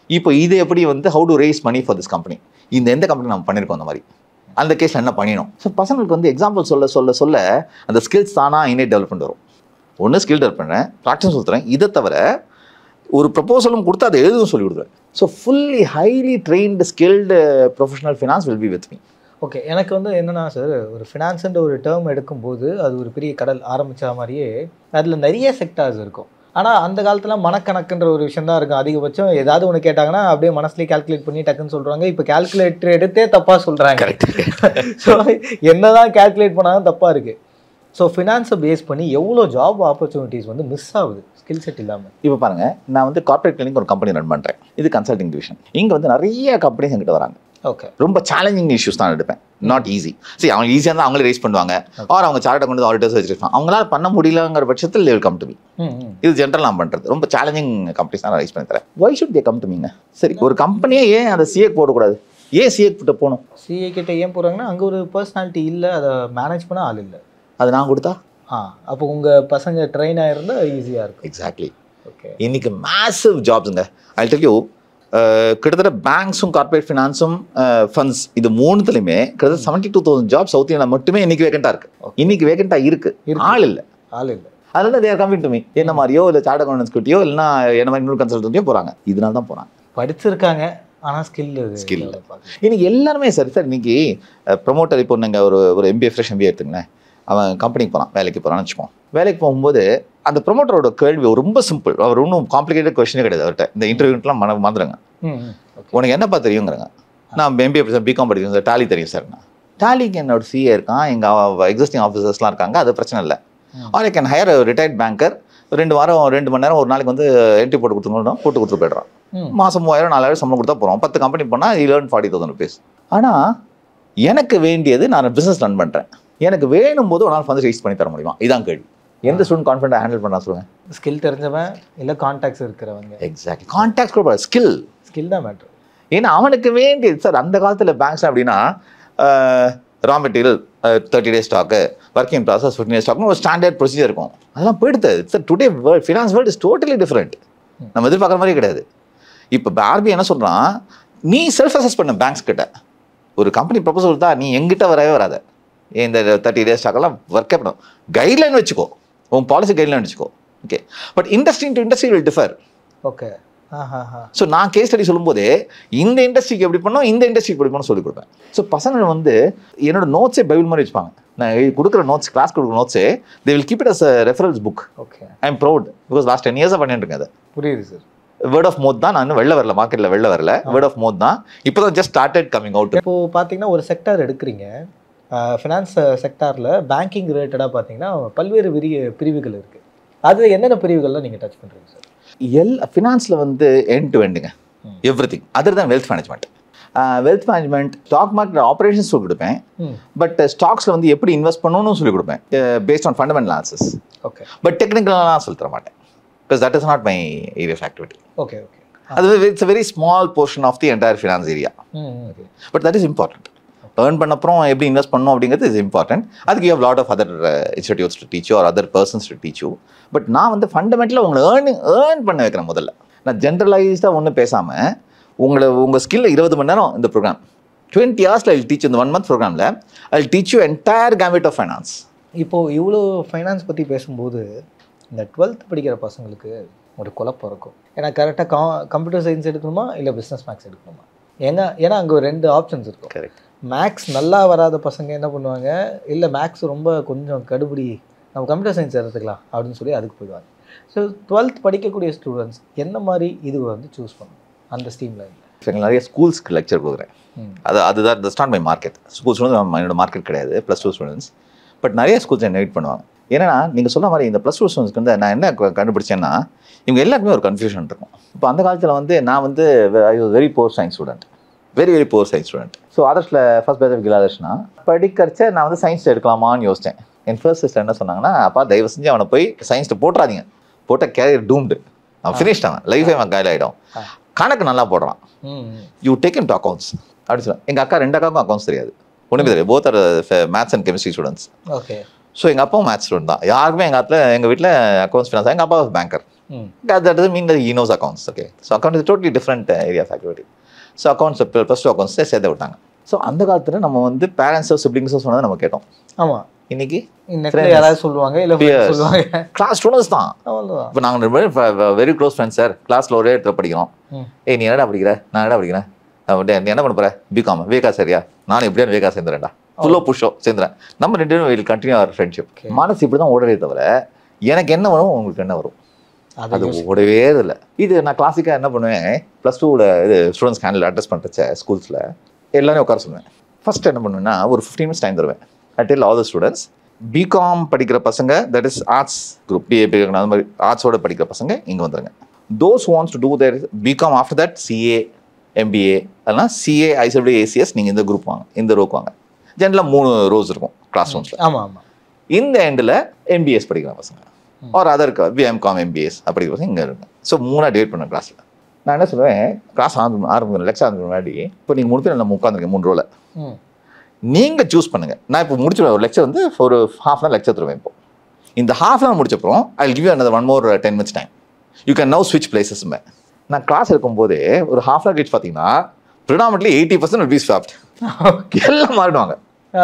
[SPEAKER 1] இப்போ இது எப்படி வந்து how to raise money for this company இந்த எந்த கம்பெனி நம்ம பண்ணியிருக்கோம் அந்த மாதிரி அந்த கேஸில் என்ன பண்ணினோம் ஸோ பசங்களுக்கு வந்து எக்ஸாம்பிள் சொல்ல சொல்ல சொல்ல அந்த ஸ்கில்ஸ் தானா இன்னே டெவலப்மெண்ட் வரும் ஒன்று ஸ்கில் டெவலப் பண்ணேன் ப்ராக்டிஸ் சொல்கிறேன் இதை தவிர ஒரு ப்ரப்போசலும் கொடுத்து அதை எழுதும் சொல்லி கொடுத்துருவேன் so fully highly trained skilled professional finance will be with me
[SPEAKER 2] okay எனக்கு வந்து என்னன்னா சார் ஒரு ஃபினான்ஸ்ன்ற ஒரு டேர்ம் எடுக்கும்போது அது ஒரு பெரிய கடல் ஆரம்பிச்ச மாதிரியே அதில் நிறைய செக்டார்ஸ் இருக்கும் ஆனால் அந்த காலத்துல மனக்கணக்குன்ற ஒரு விஷயம் தான் இருக்கும் அதிகபட்சம் ஏதாவது ஒன்று கேட்டாங்கன்னா அப்படியே மனசுலேயே கால்குலேட் பண்ணி டக்குன்னு சொல்றாங்க இப்போ கால்குலேட்டர் எடுத்தே தப்பாக சொல்றாங்க
[SPEAKER 1] கரெக்ட்
[SPEAKER 2] ஸோ என்னதான் கால்குலேட் பண்ணாலும் தப்பாக இருக்கு ஸோ ஃபினான்ஸை பேஸ் பண்ணி எவ்வளோ ஜாப் ஆப்பர்ச்சுனிட்டிஸ் வந்து மிஸ் ஆகுது ஸ்கில் செட் இல்லாமல்
[SPEAKER 1] இப்போ பாருங்க நான் வந்து கார்ப்பரேட் கிளினிக் ஒரு கம்பெனி ரன் பண்ணுறேன் இது கன்சல்டிங் டிவிஷன் இங்கே வந்து நிறைய கம்பெனிஸ் எங்கிட்ட வராங்க
[SPEAKER 2] ஓகே
[SPEAKER 1] ரொம்ப சேலஞ்சிங் இஷ்யூஸ் தான் எடுப்பேன் நாட் ஈஸி சரி அவங்க ஈஸியாக இருந்தால் அவங்களே ரைஸ் பண்ணுவாங்க ஆர் அவங்க சார்ட் கொண்டு ஆடிட்டர்ஸ் வச்சிருப்பாங்க அவங்களால பண்ண முடியலங்கிற பட்சத்தில் will come to me
[SPEAKER 2] hmm ம்
[SPEAKER 1] இது ஜென்ரல் நான் பண்ணுறது ரொம்ப சேலஞ்சிங் கம்பெனிஸ் தான் ரைஸ் பண்ணி தரேன் why should they come to மீங்க சரி ஒரு கம்பெனியே ஏன் அந்த சிஏ போடக்கூடாது ஏன் சிஏ கிட்ட போகணும்
[SPEAKER 2] சிஏ கிட்ட ஏன் போகிறாங்கன்னா அங்கே ஒரு பர்சனாலிட்டி இல்லை அதை மேனேஜ் பண்ண ஆள் இல்லை
[SPEAKER 1] அது நான் கொடுத்தா
[SPEAKER 2] ஆ அப்போ உங்கள் பசங்க ட்ரெயின் ஆயிருந்தா ஈஸியாக இருக்கும்
[SPEAKER 1] எக்ஸாக்ட்லி
[SPEAKER 2] ஓகே
[SPEAKER 1] இன்னைக்கு மேசிவ் ஜாப்ஸுங்க ஐ டெல் யூ கிட்டத்தட்ட பேங்க்ஸும் கார்ப்பரேட் ஃபினான்ஸும் ஃபண்ட்ஸ் இது மூணுத்துலையுமே கிட்டத்தட்ட seventy two thousand job south இந்தியாவில் மட்டுமே இன்னைக்கு வேகண்டாக இருக்கு
[SPEAKER 2] Okay.
[SPEAKER 1] இன்னைக்கு வேகண்டாக இருக்கு
[SPEAKER 2] இருக்கு.
[SPEAKER 1] ஆள் இல்லை
[SPEAKER 2] ஆள் இல்லை
[SPEAKER 1] அதனால தேர் கமிங் டு மீ என்ன மாதிரியோ இல்லை சார்ட் அக்கௌண்டன்ஸ் கிட்டயோ இல்லைன்னா என்ன மாதிரி இன்னொரு கன்சல்டன்ட்டையோ போகிறாங்க இதனால தான் போகிறாங்க
[SPEAKER 2] படிச்சிருக்காங்க ஆனால் ஸ்கில்
[SPEAKER 1] Skill. இன்னைக்கு எல்லாருமே சார் சார் இன்னைக்கு ப்ரொமோட்டர் இப்போ நீங்கள் ஒரு ஒரு எம்பிஏ ஃப்ரெஷ் எம்பிஏ எடுத்துங்களேன் அவன் கம்பெனிக்கு போகிறான் வேலைக்கு போகிறான்னு வச்சுப்போம் வேலைக்கு போகும்போது அந்த ப்ரொமோட்டரோட கேள்வி ரொம்ப சிம்பிள் அவர் ஒன்றும் காம்ப்ளிகேட்டட் கொஸ்டினே கிடையாது அவர்கிட்ட இந்த இன்டர்வியூலாம் மன மறந்துடுங்க
[SPEAKER 2] ம் ம் ஓகே
[SPEAKER 1] உனக்கு என்னப்பா தெரியுங்கிறாங்க நான் எம்பிஏ படிச்சேன் பிகாம் படிக்கிறேன் சார் டாலி தெரியும் சார் நான் டாலிக்கு என்னோட சிஏ இருக்கான் எங்கள் எக்ஸிஸ்டிங் ஆஃபீஸர்ஸ்லாம் இருக்காங்க அது பிரச்சனை இல்லை
[SPEAKER 2] ம்.
[SPEAKER 1] Or I can hire retired banker ரெண்டு வாரம் ரெண்டு மணி நேரம் ஒரு நாளைக்கு வந்து என்ட்ரி போட்டு கொடுத்துருந்தோம் போட்டு கொடுத்துட்டு போயிடுறான்
[SPEAKER 2] ம்
[SPEAKER 1] மாதம் மூவாயிரம் நாலாயிரம் சம்பளம் கொடுத்தா போகிறோம் பத்து கம்பெனி போனால் லேர்ன் ஃபார்ட்டி தௌசண்ட் ருபீஸ் ஆனால் எனக்கு வேண்டியது நான் பிஸ்னஸ் ரன் பண்ணுறேன் எனக்கு வேணும் போது ஒரு நாள் ஃபண்ட் ரைஸ் பண்ணி தர முடியுமா இதான் கேள்வி எந்த ஸ்டூடெண்ட் கான்ஃபிடென்ட் ஹேண்டில் பண்ணா சொல்லுங்க
[SPEAKER 2] ஸ்கில் தெரிஞ்சவன் இல்லை கான்டாக்ட்ஸ் இருக்கிறவங்க
[SPEAKER 1] எக்ஸாக்ட்லி கான்டாக்ட் கூட ஸ்கில்
[SPEAKER 2] ஸ்கில் தான் மேட்ரு
[SPEAKER 1] ஏன்னா அவனுக்கு வேண்டியது சார் அந்த காலத்தில் பேங்க்ஸ் அப்படின்னா ரா மெட்டீரியல் தேர்ட்டி டேஸ் ஸ்டாக்கு ஒர்க்கிங் ப்ராசஸ் ஃபிஃப்டின் டேஸ் ஸ்டாக்னு ஒரு ஸ்டாண்டர்ட் ப்ரொசீஜர் இருக்கும் அதெல்லாம் போயிடுது sir today world finance world is totally different நம்ம எதிர்பார்க்குற மாதிரி கிடையாது இப்போ ஆர்பிஐ என்ன சொல்கிறான் நீ செல்ஃப் அசஸ் பண்ண பேங்க்ஸ் கிட்ட ஒரு கம்பெனி ப்ரொபோசல் தான் நீ எங்கிட்ட வரவே வராத இந்த தேர்ட்டி டேஸ் ஸ்டாக்கெல்லாம் ஒர்க்கே பண்ணும் கைட்லைன் வச்சுக்கோ உன் பாலிசி கைட்லைன் வச்சுக்கோ okay but industry to industry will differ
[SPEAKER 2] okay ah ha ha
[SPEAKER 1] so நான் கேஸ் ஸ்டடி சொல்லும்போதே இந்த இண்டஸ்ட்ரிக்கு எப்படி பண்ணோம் இந்த இண்டஸ்ட்ரிக்கு எப்படி பண்ணணும் சொல்லி கொடுப்பேன் ஸோ பசங்க வந்து என்னோட நோட்ஸே பைபிள் மாதிரி வச்சுப்பாங்க நான் எழுதி கொடுக்குற நோட்ஸ் கிளாஸ் கொடுக்குற நோட்ஸே they will keep it as reference book
[SPEAKER 2] okay
[SPEAKER 1] I am proud because last ten இயர்ஸாக பண்ணிட்டு இருக்கேன் அதை
[SPEAKER 2] புரியுது சார்
[SPEAKER 1] வேர்ட் ஆஃப் மோத் தான் நான் இன்னும் வெளில வரல மார்க்கெட்டில் வெளில வரல வேர்ட் ஆஃப் மோத் தான் இப்போ தான் ஜஸ்ட் ஸ்டார்டட் கமிங் அவுட்
[SPEAKER 2] இப்போ பார்த்தீங்கன்னா ஒரு செக்டார் எடுக்கிறீங்க ஃபினான்ஸ் செக்டாரில் பேங்கிங் ரிலேட்டடாக பார்த்தீங்கன்னா பல்வேறு விரிய பிரிவுகள் இருக்குது அது என்னென்ன பிரிவுகள்லாம் நீங்கள் டச் பண்ணுறீங்க சார்
[SPEAKER 1] எல் ஃபினான்ஸில் வந்து எண்ட் டு எண்டுங்க
[SPEAKER 2] ம்.
[SPEAKER 1] எவ்ரி திங் அதர் தான் wealth management wealth management stock market operations சொல்லி கொடுப்பேன்
[SPEAKER 2] ம்
[SPEAKER 1] பட் ஸ்டாக்ஸில் வந்து எப்படி இன்வெஸ்ட் பண்ணணும்னு சொல்லி கொடுப்பேன் based on fundamental analysis
[SPEAKER 2] okay
[SPEAKER 1] but டெக்னிக்கலாலாம் சொல்லி தர மாட்டேன் because that is not my area of activity
[SPEAKER 2] okay okay
[SPEAKER 1] அது it's very small portion of the entire finance area
[SPEAKER 2] hmm okay
[SPEAKER 1] but that is important earn பண்ண அப்புறம் எப்படி invest பண்ணணும் அப்படிங்கிறது இஸ் இம்பார்ட்டன்ட் அதுக்கு you lot of other institutes to teach or other persons to teach you but நான் வந்து ஃபண்டமெண்டலாக உங்களை earning earn பண்ண வைக்கிறேன் முதல்ல நான் ஜென்ரலைஸ்டாக ஒன்றும் பேசாமல் உங்களை உங்கள் ஸ்கில்ல இருபது மணி நேரம் இந்த ப்ரோக்ராம் டுவெண்ட்டி ஹவர்ஸில் ஐ டீச் இந்த ஒன் மந்த் ப்ரோக்ராமில் I teach you entire gamut of finance
[SPEAKER 2] இப்போது இவ்வளோ ஃபைனான்ஸ் பற்றி பேசும்போது இந்த டுவெல்த் படிக்கிற பசங்களுக்கு ஒரு குழப்பம் இருக்கும் ஏன்னா கரெக்டாக கா கம்ப்யூட்டர் சயின்ஸ் எடுக்கணுமா இல்லை பிஸ்னஸ் மேக்ஸ் எடுக்கணுமா ஏன்னா ஏன்னா அங்கே ஒரு ரெண்டு ஆப்ஷன்ஸ் இருக்கும்
[SPEAKER 1] கரெக்ட்
[SPEAKER 2] மேக்ஸ் நல்லா வராத பசங்க என்ன பண்ணுவாங்க இல்லை மேக்ஸ் ரொம்ப கொஞ்சம் கடுபடி நம்ம கம்ப்யூட்டர் சயின்ஸ் எடுத்துக்கலாம் அப்படின்னு சொல்லி அதுக்கு போயிடுவாங்க ஸோ டுவெல்த் படிக்கக்கூடிய ஸ்டூடெண்ட்ஸ் என்ன மாதிரி இது வந்து சூஸ் பண்ணணும் அந்த ஸ்ட்ரீமில்
[SPEAKER 1] எங்களுக்கு நிறைய ஸ்கூல்ஸ்க்கு லெக்சர் கொடுக்குறேன்
[SPEAKER 2] ம்
[SPEAKER 1] அது அதுதான் that's not my market schools வந்து என்னோட மார்க்கெட் கிடையாது ப்ளஸ் டூ ஸ்டூடெண்ட்ஸ் பட் நிறைய ஸ்கூல்ஸ் என்ன வெயிட் பண்ணுவாங்க ஏன்னா நீங்கள் சொன்ன மாதிரி இந்த ப்ளஸ் டூ ஸ்டூடெண்ட்ஸ்க்கு வந்து நான் என்ன க- கண்டுபிடிச்சேன்னா இவங்க எல்லாருக்குமே ஒரு கன்ஃபியூஷன் இருக்கும் இப்போ அந்த காலத்தில் வந்து நான் வந்து I was very poor science student very very poor science student so ஆதர்ஸில் ஃபர்ஸ்ட் பேட்ச் கிலாதர்ஸ்னா படிக்கிறச்ச நான் வந்து சயின்ஸ் எடுக்கலாமான்னு யோசித்தேன் என் ஃபர்ஸ்ட் சிஸ்டர் என்ன சொன்னாங்கன்னா அப்பா தயவு செஞ்சு அவனை போய் சயின்ஸில் போட்டுறாதீங்க போட்ட கேரியர் டூம்டு அவன் ஃபினிஷ்ட் அவன் லைஃபே அவன் கையில் ஆகிடும்
[SPEAKER 2] ஆ.
[SPEAKER 1] கணக்கு நல்லா போடுறான்
[SPEAKER 2] ம்
[SPEAKER 1] you take into accounts அப்படி சொல்லுவேன் எங்கள் அக்கா ரெண்டு அக்காவுக்கும் அக்கௌண்ட்ஸ் தெரியாது ஒன்றுமே தெரியாது both are maths and chemistry students
[SPEAKER 2] okay
[SPEAKER 1] so எங்கள் அப்பாவும் மேத்ஸ் ஸ்டூடெண்ட் தான் யாருக்குமே எங்கள் ஆத்துல எங்கள் வீட்டில் அக்கௌண்ட்ஸ் ஃபினான்ஸ் எங்கள் அப்பா பேங்கர்
[SPEAKER 2] ம்
[SPEAKER 1] that that doesn't mean that he knows accounts okay so account is a totally different uh, area of activity so accounts plus two அக்கௌண்ட்ஸே சேர்த்து விட்டாங்க ஸோ அந்த காலத்தில் நம்ம வந்து பேரண்ட்ஸோ சிப்ளிங்ஸோ சொன்னதை நம்ம கேட்டோம்
[SPEAKER 2] ஆமா
[SPEAKER 1] இன்னைக்கு
[SPEAKER 2] நெட்ல
[SPEAKER 1] Friends.
[SPEAKER 2] யாராவது சொல்லுவாங்க இல்ல friends
[SPEAKER 1] Peers.
[SPEAKER 2] சொல்லுவாங்க
[SPEAKER 1] கிளாஸ் ஸ்டூடெண்ட்ஸ் தான்
[SPEAKER 2] அவ்வளவுதான்
[SPEAKER 1] இப்போ நாங்கள் வெரி க்ளோஸ் ஃப்ரெண்ட்ஸ் சார் கிளாஸில் ஒரே இடத்துல படிக்கிறோம்
[SPEAKER 2] ம்.
[SPEAKER 1] ஏய் நீ என்னடா படிக்கிற நான் என்னடா படிக்கிறேன் அப்படியே நீ என்ன பண்ண போற பிகாம் வேகா சரியா நானும் எப்படியா வேகா சேர்ந்துறேன்டா ஃபுல்லோ புஷோ சேர்ந்துறேன் நம்ம ரெண்டு பேரும் will continue our friendship
[SPEAKER 2] Okay.
[SPEAKER 1] மனசு இப்படி தான் ஓடவே தவிர எனக்கு என்ன வரும் உங்களுக்கு என்ன வரும்
[SPEAKER 2] அது
[SPEAKER 1] அது ஓடவே இல்லை இது நான் கிளாசிக்காக என்ன பண்ணுவேன் ப்ளஸ் டூவில் இது ஸ்டூடெண்ட்ஸ் ஹேண்டில் அட்ரஸ் பண்ணுறச்ச ஸ்கூல்ஸில் எல்லாமே உட்கார சொல்லுவேன் ஃபர்ஸ்ட் என்ன பண்ணுவேன்னா ஒரு ஃபிஃப்டீன் மினிட்ஸ் டைம் தருவேன் I tell all the students BCom படிக்கிற பசங்க தட் இஸ் ஆர்ட்ஸ் குரூப் பிஏபி அந்த மாதிரி ஆர்ட்ஸோட படிக்கிற பசங்க இங்கே வந்துருங்க those wants to do their BCom after that CA MBA அதெல்லாம் சிஏ ஐசபிள் ஏசிஎஸ் நீங்கள் இந்த குரூப் வாங்க இந்த ரோக்கு வாங்க ஜென்ரலாக மூணு ரோஸ் இருக்கும் கிளாஸ் ரூம்ஸில்
[SPEAKER 2] ஆமா ஆமா
[SPEAKER 1] இந்த எண்டில் எம்பிஎஸ் படிக்கிற பசங்க ஒரு அதர் பிஎம்காம் எம்பிஎஸ் அப்படி பசங்க இங்கே இருக்கு ஸோ மூணாக டிவைட் பண்ண கிளாஸில் நான் என்ன சொல்லுவேன் கிளாஸ் ஆரம்பி ஆரம்பிக்கணும் லெக்சர் ஆரம்பிக்க முன்னாடி இப்போ நீங்கள் மூணு பேர் நம்ம உட்காந்துருக்கேன் மூணு ரோவில்
[SPEAKER 2] ம்
[SPEAKER 1] நீங்கள் சூஸ் பண்ணுங்கள் நான் இப்போ முடிச்சிடுவேன் ஒரு லெக்சர் வந்து ஒரு ஹாஃப் அன் லெக்சர் தருவேன் இப்போ இந்த ஹாஃப் அன் முடிச்சப்பறம் I give another one more ten minutes time you can no ஸ்விட்ச் பிளேசஸ்மே நான் கிளாஸ் இருக்கும்போது ஒரு ஹாஃப் அன் கழிச்சு பார்த்தீங்கன்னா predominantly eighty percent be swapped எல்லாம் மாறிடுவாங்க
[SPEAKER 2] ah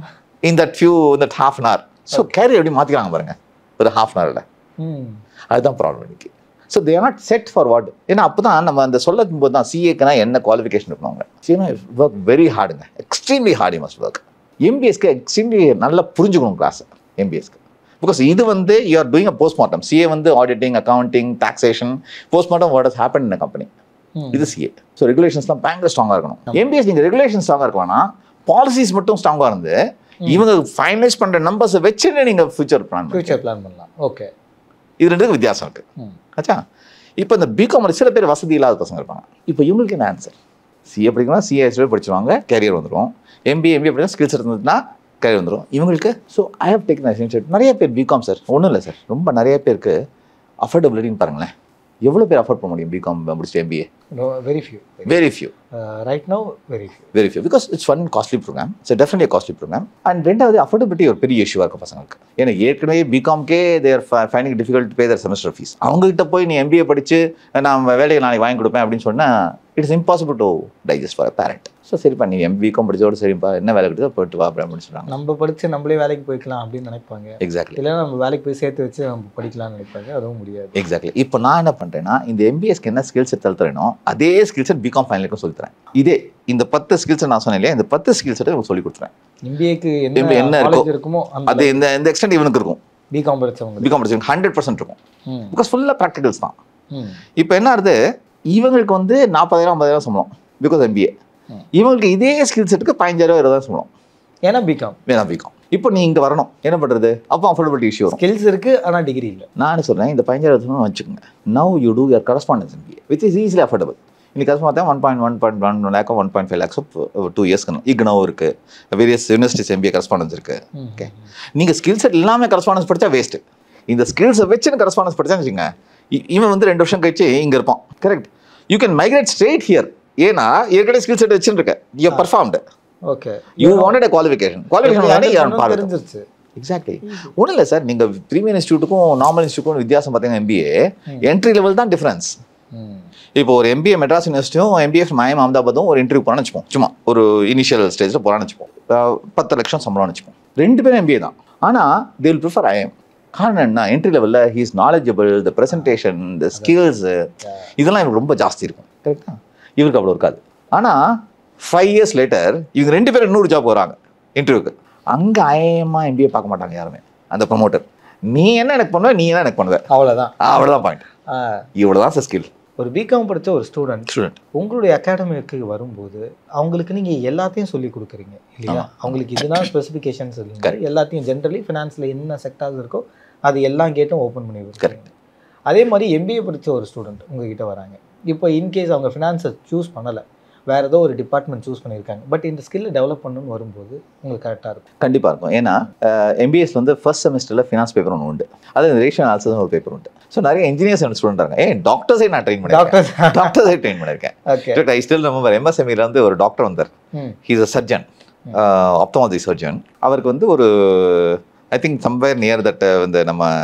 [SPEAKER 1] in that few in that half an hour so career எப்படி மாற்றிக்கிறாங்க பாருங்க ஒரு ஹாஃப் அன் ஹவரில்
[SPEAKER 2] ம்
[SPEAKER 1] அதுதான் ப்ராப்ளம் இன்னைக்கு so they are not set for what ஏன்னா அப்போ தான் நம்ம அந்த சொல்லும் போது தான் சிஏக்குனா என்ன குவாலிஃபிகேஷன் இருக்கணும் அவங்க சிஏனா ஒர்க் வெரி ஹார்டுங்க எக்ஸ்ட்ரீம்லி ஹார்ட் மஸ்ட் ஒர்க் எம்பிஎஸ்க்கு எக்ஸ்ட்ரீம்லி நல்லா புரிஞ்சுக்கணும் கிளாஸ் எம்பிஎஸ்க்கு பிகாஸ் இது வந்து you are doing a postmortem CA வந்து auditing accounting taxation postmortem what has happen in company
[SPEAKER 2] ம்.
[SPEAKER 1] இது சிஏ ஸோ ரெகுலேஷன்ஸ்லாம் பயங்கர ஸ்ட்ராங்காக இருக்கணும் எம்பிஎஸ் நீங்கள் ரெகுலேஷன் ஸ்ட்ராங்காக இருக்கலாம்னா பாலிசிஸ் மட்டும் ஸ்ட்ராங்காக இருந்து இவங்க ஃபைனலைஸ் பண்ணுற நம்பர்ஸை வச்சுன்னு நீங்கள் ஃபியூச்சர் பிளான்
[SPEAKER 2] ஃபியூச்சர் பிளான் பண்ணலாம் ஓகே
[SPEAKER 1] இது ரெண்டுக்கும் வித்தியாசம் இருக்கு
[SPEAKER 2] ம்
[SPEAKER 1] ஆச்சா இப்போ இந்த பிகாம் சில பேர் வசதி இல்லாத பசங்க இருப்பாங்க இப்போ இவங்களுக்கு என்ன ஆன்சர் சிஏ படிக்கணும் சிஏஎஸ்வே படிச்சுவாங்க கேரியர் வந்துடும் எம்பிஏ எம்பிஏ படிக்கணும் ஸ்கில்ஸ் இருந்ததுன்னா கேரியர் வந்துடும் இவங்களுக்கு ஸோ ஐ ஹவ் டேக்கன் நிறைய பேர் பிகாம் சார் ஒன்றும் இல்லை சார் ரொம்ப நிறைய பேருக்கு அஃபோர்டபிலிட்டின்னு பாருங்களேன் எவ்வளோ பேர் அஃபோர்ட் பண்ண முடியும் பிகாம் முடிச்சுட்டு MBA
[SPEAKER 2] very few
[SPEAKER 1] very few
[SPEAKER 2] right no very few
[SPEAKER 1] very few because it's one costly programme it's definitely costly programme and ரெண்டாவது அஃபோர்டபிலிட்டி ஒரு பெரிய இஷ்யூவாக இருக்கும் பசங்களுக்கு ஏன்னா ஏற்கனவே பிகாம்கே தேர் ஃபைனிங் difficult pay their semester fees அவங்ககிட்ட போய் நீ எம்பிஏ படித்து நான் வேலையை நாளைக்கு வாங்கி கொடுப்பேன் அப்படின்னு சொன்னால் it's impossible to digest for parent so சரிப்பா நீ எம்பிகாம் படிச்சோட சரிப்பா என்ன வேலை கிடைச்சோ போயிட்டு வா அப்படின்னு சொல்கிறாங்க
[SPEAKER 2] நம்ம படிச்சு நம்மளே வேலைக்கு போய்க்கலாம் அப்படின்னு நினைப்பாங்க
[SPEAKER 1] எக்ஸாக்ட்லி
[SPEAKER 2] இல்லைன்னா நம்ம வேலைக்கு போய் சேர்த்து வச்சு நம்ம படிக்கலாம்னு நினைப்பாங்க அதுவும் முடியாது
[SPEAKER 1] எக்ஸாக்ட்லி இப்போ நான் என்ன பண்ணுறேன்னா இந்த எம்பிஎஸ்க்கு என்ன ஸ்கில் செட் தரேனோ அதே ஸ்கில் செட் பிகாம் ஃபைனலுக்கும் சொல்லித்தரேன் இதே இந்த பத்து ஸ்கில்ஸ் நான் சொன்னேன் இல்லையா இந்த பத்து ஸ்கில் செட்டை உங்களுக்கு சொல்லி கொடுத்துறேன்
[SPEAKER 2] எம்பிஏக்கு
[SPEAKER 1] MBA
[SPEAKER 2] என்ன
[SPEAKER 1] என்ன
[SPEAKER 2] காலேஜ்
[SPEAKER 1] இருக்கோ,
[SPEAKER 2] இருக்குமோ
[SPEAKER 1] அது
[SPEAKER 2] அந்த
[SPEAKER 1] இந்த இந்த எக்ஸ்டென்ட் இவனுக்கு இருக்கும்
[SPEAKER 2] பிகாம் படிச்சவங்க
[SPEAKER 1] பிகாம் படிச்சு ஹண்ட்ரட் பர்சன்ட் இருக்கும்
[SPEAKER 2] ம்
[SPEAKER 1] பிகாஸ் ஃபுல்லாக ப்ராக்டிகல்ஸ் தான்
[SPEAKER 2] ம்
[SPEAKER 1] இப்போ என்ன ஆகுது இவங்களுக்கு வந்து நாற்பதாயிரம் ஐம்பதாயிரம் சம்பளம் பிகாஸ் எம்பிஏ
[SPEAKER 2] ம்.
[SPEAKER 1] இவங்களுக்கு இதே ஸ்கில் செட்டுக்கு பதினஞ்சாயிரம் இருபதாயிரம் சம்பளம்
[SPEAKER 2] ஏன்னா பிகாம்
[SPEAKER 1] வேணாம் பிகாம் இப்போ நீ இங்கே வரணும் என்ன பண்ணுறது அப்போ அஃபோர்டபிலிட்டி இஷ்யூ வரும்
[SPEAKER 2] ஸ்கில்ஸ் இருக்கு ஆனா டிகிரி இல்ல
[SPEAKER 1] நான் என்ன சொல்கிறேன் இந்த பதினஞ்சாயிரம் சம்பளம் வச்சுக்கோங்க now you do your correspondence MBA which is easily affordable இன்னைக்கு கரஸ்பாண்ட் பார்த்தா one point one point one லேக்கோ one point five lakhs two இயர்ஸ்க்கு இக்னோ இருக்குது வேரியஸ் யூனிவர்சிட்டிஸ் எம்பிஏ கரஸ்பாண்டன்ஸ் இருக்குது
[SPEAKER 2] ஓகே
[SPEAKER 1] நீங்கள் ஸ்கில் செட் இல்லாமல் கரஸ்பாண்டன்ஸ் படித்தா வேஸ்ட்டு இந்த ஸ்கில்ஸை வச்சு கரஸ்பாண்டன்ஸ் படிச்சான்னு வச்சுங்க இ- இவன் வந்து ரெண்டு வருஷம் கழிச்சு இங்கே இருப்பான் correct you can migrate straight here ஏன்னா ஏற்கனவே ஸ்கில் செட் வச்சுருக்க you performed
[SPEAKER 2] okay
[SPEAKER 1] you wanted qualification qualification பார்த்து
[SPEAKER 2] தெரிஞ்சிருச்சு
[SPEAKER 1] எக்ஸாக்ட்லி ஒன்றும் இல்லை சார் நீங்கள் ப்ரீமியர் இன்ஸ்டியூட்டுக்கும் நார்மல் இன்ஸ்டியூட்டுக்கும் வித்தியாசம் பார்த்தீங்கன்னா எம்பிஏ என்ட்ரி லெவல் தான் டிஃப்ரென்ஸ்
[SPEAKER 2] ம்
[SPEAKER 1] இப்போ ஒரு எம்பிஏ மெட்ராஸ் யூனிவர்சிட்டியும் எம்பிஎஃப் மயம் அகமதாபாத்தும் ஒரு இன்டர்வியூ போகிறான்னு வச்சுப்போம் சும்மா ஒரு இனிஷியல் ஸ்டேஜில் போகிறான்னு வச்சுப்போம் அஹ் பத்து லட்சம் சம்பளம்னு வச்சுப்போம் ரெண்டு பேரும் எம்பிஏ தான் ஆனால் தே வில் ப்ரிஃபர் ஐஎம் காரணம் என்ன என்ட்ரி லெவலில் he's knowledgeable the presentation the skills இதெல்லாம் எனக்கு ரொம்ப ஜாஸ்தி இருக்கும் கரெக்டா இவருக்கு அவ்வளோ இருக்காது ஆனால் ஃபைவ் இயர்ஸ் லேட்டர் இவங்க ரெண்டு பேரும் இன்னொரு ஜாப் வராங்க இன்டர்வியூக்கு அங்கே ஐஎம்மா எம்பிஏ பார்க்க மாட்டாங்க யாருமே அந்த ப்ரமோட்டர் நீ என்ன எனக்கு பண்ணுவ நீ என்ன எனக்கு பண்ணுவ
[SPEAKER 2] அவ்வளவுதான்
[SPEAKER 1] அவ்வளோதான் பாயிண்ட்
[SPEAKER 2] ஆ,
[SPEAKER 1] இவ்வளோ தான் ஸ்கில்
[SPEAKER 2] ஒரு பிகாம் படிச்ச ஒரு ஸ்டூடெண்ட்
[SPEAKER 1] ஸ்டூடெண்ட்
[SPEAKER 2] உங்களுடைய அகாடமிக்கு வரும்போது அவங்களுக்கு நீங்க எல்லாத்தையும் சொல்லி கொடுக்குறீங்க இல்லையா அவங்களுக்கு இதுதான் ஸ்பெசிஃபிகேஷன்ஸ் இல்லைங்க எல்லாத்தையும் ஜென்ரலி ஃபினான்ஸ்ல என்ன செக்டார்ஸ் இருக்கோ அது எல்லா கேட்டும் ஓப்பன் பண்ணி கொடுக்குறீங்க அதே மாதிரி எம்பிஏ படிச்ச ஒரு ஸ்டூடெண்ட் உங்ககிட்ட வராங்க இப்போ இன்கேஸ் அவங்க ஃபினான்ஸை சூஸ் பண்ணலை வேற ஏதோ ஒரு டிபார்ட்மெண்ட் சூஸ் பண்ணியிருக்காங்க பட் இந்த ஸ்கில்லை டெவலப் பண்ணணும்னு வரும்போது உங்களுக்கு கரெக்டாக இருக்கும்
[SPEAKER 1] கண்டிப்பாக இருக்கும் ஏன்னா எம்பிஎஸ் வந்து ஃபர்ஸ்ட் செமஸ்டரில் ஃபினான்ஸ் பேப்பர் ஒன்று உண்டு அது ரேஷன் அனாலிசிஸ் ஒரு பேப்பர் உண்டு ஸோ நிறைய இன்ஜினியர்ஸ் என்ன ஸ்டூடெண்ட் இருக்காங்க ஏன் டாக்டர்ஸே நான் ட்ரெயின் பண்ணியிருக்கேன்
[SPEAKER 2] டாக்டர்
[SPEAKER 1] டாக்டர்ஸே ட்ரெயின் பண்ணியிருக்கேன்
[SPEAKER 2] ஓகே
[SPEAKER 1] ஐ ஸ்டில் நம்ம எம்எஸ்எம்இல வந்து ஒரு டாக்டர் வந்தார்
[SPEAKER 2] ம்
[SPEAKER 1] he's a surgeon ophthalmology surgeon அவருக்கு வந்து ஒரு I think somewhere near that வந்து நம்ம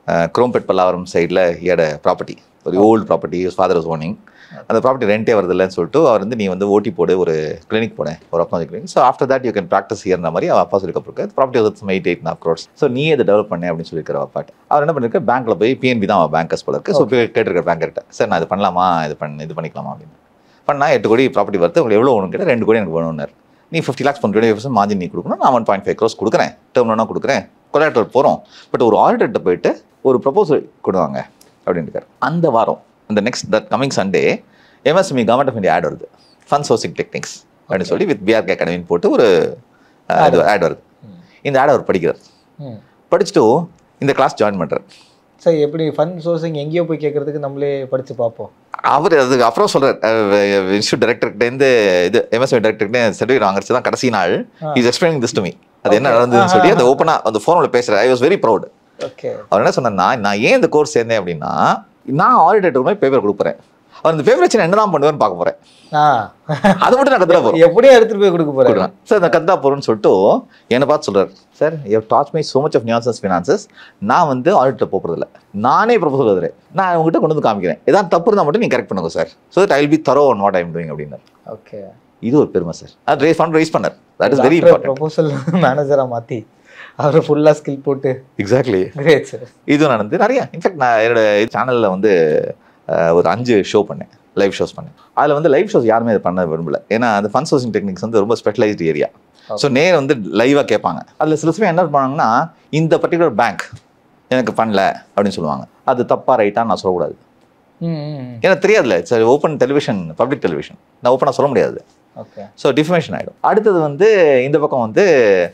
[SPEAKER 1] குரோம்பெட் பல்லாவரம் சைடில் ஏட ப்ராப்பர்ட்டி ஒரு old property father was owning அந்த ப்ராப்பர்ட்டி ரெண்டே வருதில்லன்னு சொல்லிட்டு அவர் வந்து நீ வந்து ஓட்டி போடு ஒரு கிளினிக் போட ஒரு ophthalmology clinic so after that you can practise ஹியர்ன மாதிரி அவள் அப்பா சொல்லி கொடுக்க ப்ராப்பர்ட்டி வந்து எயிட் எயிட் நாப் க்ரோர்ஸ் ஸோ நீ இதை டெவலப் பண்ணேன் அப்படின்னு சொல்லியிருக்கிற அப்பாட்ட அவர் என்ன பண்ணிருக்க பேங்க்ல போய் பிஎன்பி தான் அவன் பேங்கர்ஸ் போல இருக்கு ஸோ போய் கேட்டிருக்க பேங்கர்கிட்ட சார் நான் இது பண்ணலாமா இது பண்ண இது பண்ணிக்கலாமா அப்படின்னு பண்ணா எட்டு கோடி ப்ராப்பர்ட்டி வருது உங்களுக்கு எவ்வளோ ஒன்று கேட்டால் ரெண்டு கோடி எனக்கு வேணும்னார் நீ ஃபிஃப்டி லேக்ஸ் பண்ண டுவெண்ட்டி பர்சன்ட் மார்ஜின் நீ கொடுக்கணும் நான் ஒன் பாயிண்ட் ஃபைவ் க்ரோஸ் கொடுக்குறேன் டேர்ம் லோனாக கொடுக்குறேன் கொலாட்டர் போகிறோம் பட் ஒரு ஆடிட்டர்கிட்ட போயிட்டு ஒரு ப்ரொபோசல் கொடுவாங்க அப்படின்ட்டு அந்த வாரம் அந்த next that coming Sunday MSME government of India ad வருது ஃபண்ட் சோர்சிங் டெக்னிக்ஸ் அப்படின்னு சொல்லி வித் பிஆர்கே அகாடமின்னு போட்டு ஒரு ஆட் வருது
[SPEAKER 2] ம்.
[SPEAKER 1] இந்த ஆட் அவர் படிக்கிறார்
[SPEAKER 2] ம்
[SPEAKER 1] படிச்சுட்டு இந்த கிளாஸ் ஜாயின் பண்ணுறார்
[SPEAKER 2] சரி எப்படி ஃபண்ட் சோர்சிங் எங்கேயோ போய் கேட்கறதுக்கு நம்மளே படிச்சு பார்ப்போம்
[SPEAKER 1] அவர் அதுக்கு அப்புறம் சொல்றார் இன்ஸ்டியூட் டைரக்டர்கிட்டேருந்து இது எம்எஸ்ஐ டைரக்டர்கிட்ட சர்டிஃபிகேட் வாங்குறது தான் கடைசி நாள்
[SPEAKER 2] ah.
[SPEAKER 1] Is explaining this to me அது என்ன
[SPEAKER 2] Okay.
[SPEAKER 1] நடந்ததுன்னு சொல்லி
[SPEAKER 2] ஆஹா.
[SPEAKER 1] அந்த ஓப்பனா அந்த ஃபோனில் பேசுகிறேன் I was very proud
[SPEAKER 2] okay
[SPEAKER 1] அவர் என்ன சொன்னார்னா நான் ஏன் இந்த கோர்ஸ் சேர்ந்தேன் அப்படின்னா நான் ஆடிட்டர் மாதிரி பேப்பர் கொடுக்குறேன் அவர் இந்த பேப்பர் வச்சு நான் என்னதான் பண்ணுவேன்னு பார்க்க போறேன்
[SPEAKER 2] ஆ
[SPEAKER 1] அதை மட்டும் நான் கத்துட்டா போறேன்
[SPEAKER 2] எப்படியும் எடுத்துட்டு போய் கொடுக்க போறேன்
[SPEAKER 1] கொடுக்குறேன் சார் நான் கத்தா போறேன்னு சொல்லிட்டு என்னை பார்த்து சொல்றாரு sir you touch my so much of nuances finances நான் வந்து ஆடிட்டர் போகிறதில்ல நானே ப்ரொபோசல் எழுதுறேன் நான் உங்ககிட்ட கொண்டு வந்து காமிக்கிறேன் ஏதாவது தப்பு இருந்தால் மட்டும் நீங்க கரெக்ட் பண்ணுங்க sir so that I will be thorough on what I am doing அப்படின்னு
[SPEAKER 2] ஓகே
[SPEAKER 1] இது ஒரு பெருமை சார் அது ரேஸ் ஃபண்ட் ரைஸ் பண்ணார் that is very important
[SPEAKER 2] proposal மேனேஜரா மாத்தி அவரை ஃபுல்லா ஸ்கில் போட்டு
[SPEAKER 1] எக்ஸாக்ட்லி
[SPEAKER 2] கிரேட் சார்
[SPEAKER 1] இது நடந்து நிறைய இன்ஃபேக்ட் நான் என்னோட சேனலில் வந்து அஹ், ஒரு அஞ்சு ஷோ பண்ணேன் லைவ் ஷோஸ் பண்ணேன் அதில் வந்து லைவ் ஷோஸ் யாருமே அதை பண்ண விரும்பல ஏன்னா அந்த ஃபன் சோர்சிங் டெக்னிக்ஸ் வந்து ரொம்ப ஸ்பெஷலைஸ்டு ஏரியா ஸோ நேர் வந்து லைவாக கேட்பாங்க அதில் சில சமயம் என்ன பண்ணாங்கன்னா இந்த பர்டிகுலர் பேங்க் எனக்கு பண்ணல அப்படின்னு சொல்லுவாங்க அது தப்பா ரைட்டா நான் சொல்லக்கூடாது ஏன்னா தெரியாதுல்ல சரி ஓப்பன் டெலிவிஷன் பப்ளிக் டெலிவிஷன் நான் ஓப்பனாக சொல்ல முடியாது
[SPEAKER 2] ஓகே
[SPEAKER 1] ஸோ டிஃபர்மேஷன் ஆகிடும் அடுத்தது வந்து இந்த பக்கம் வந்து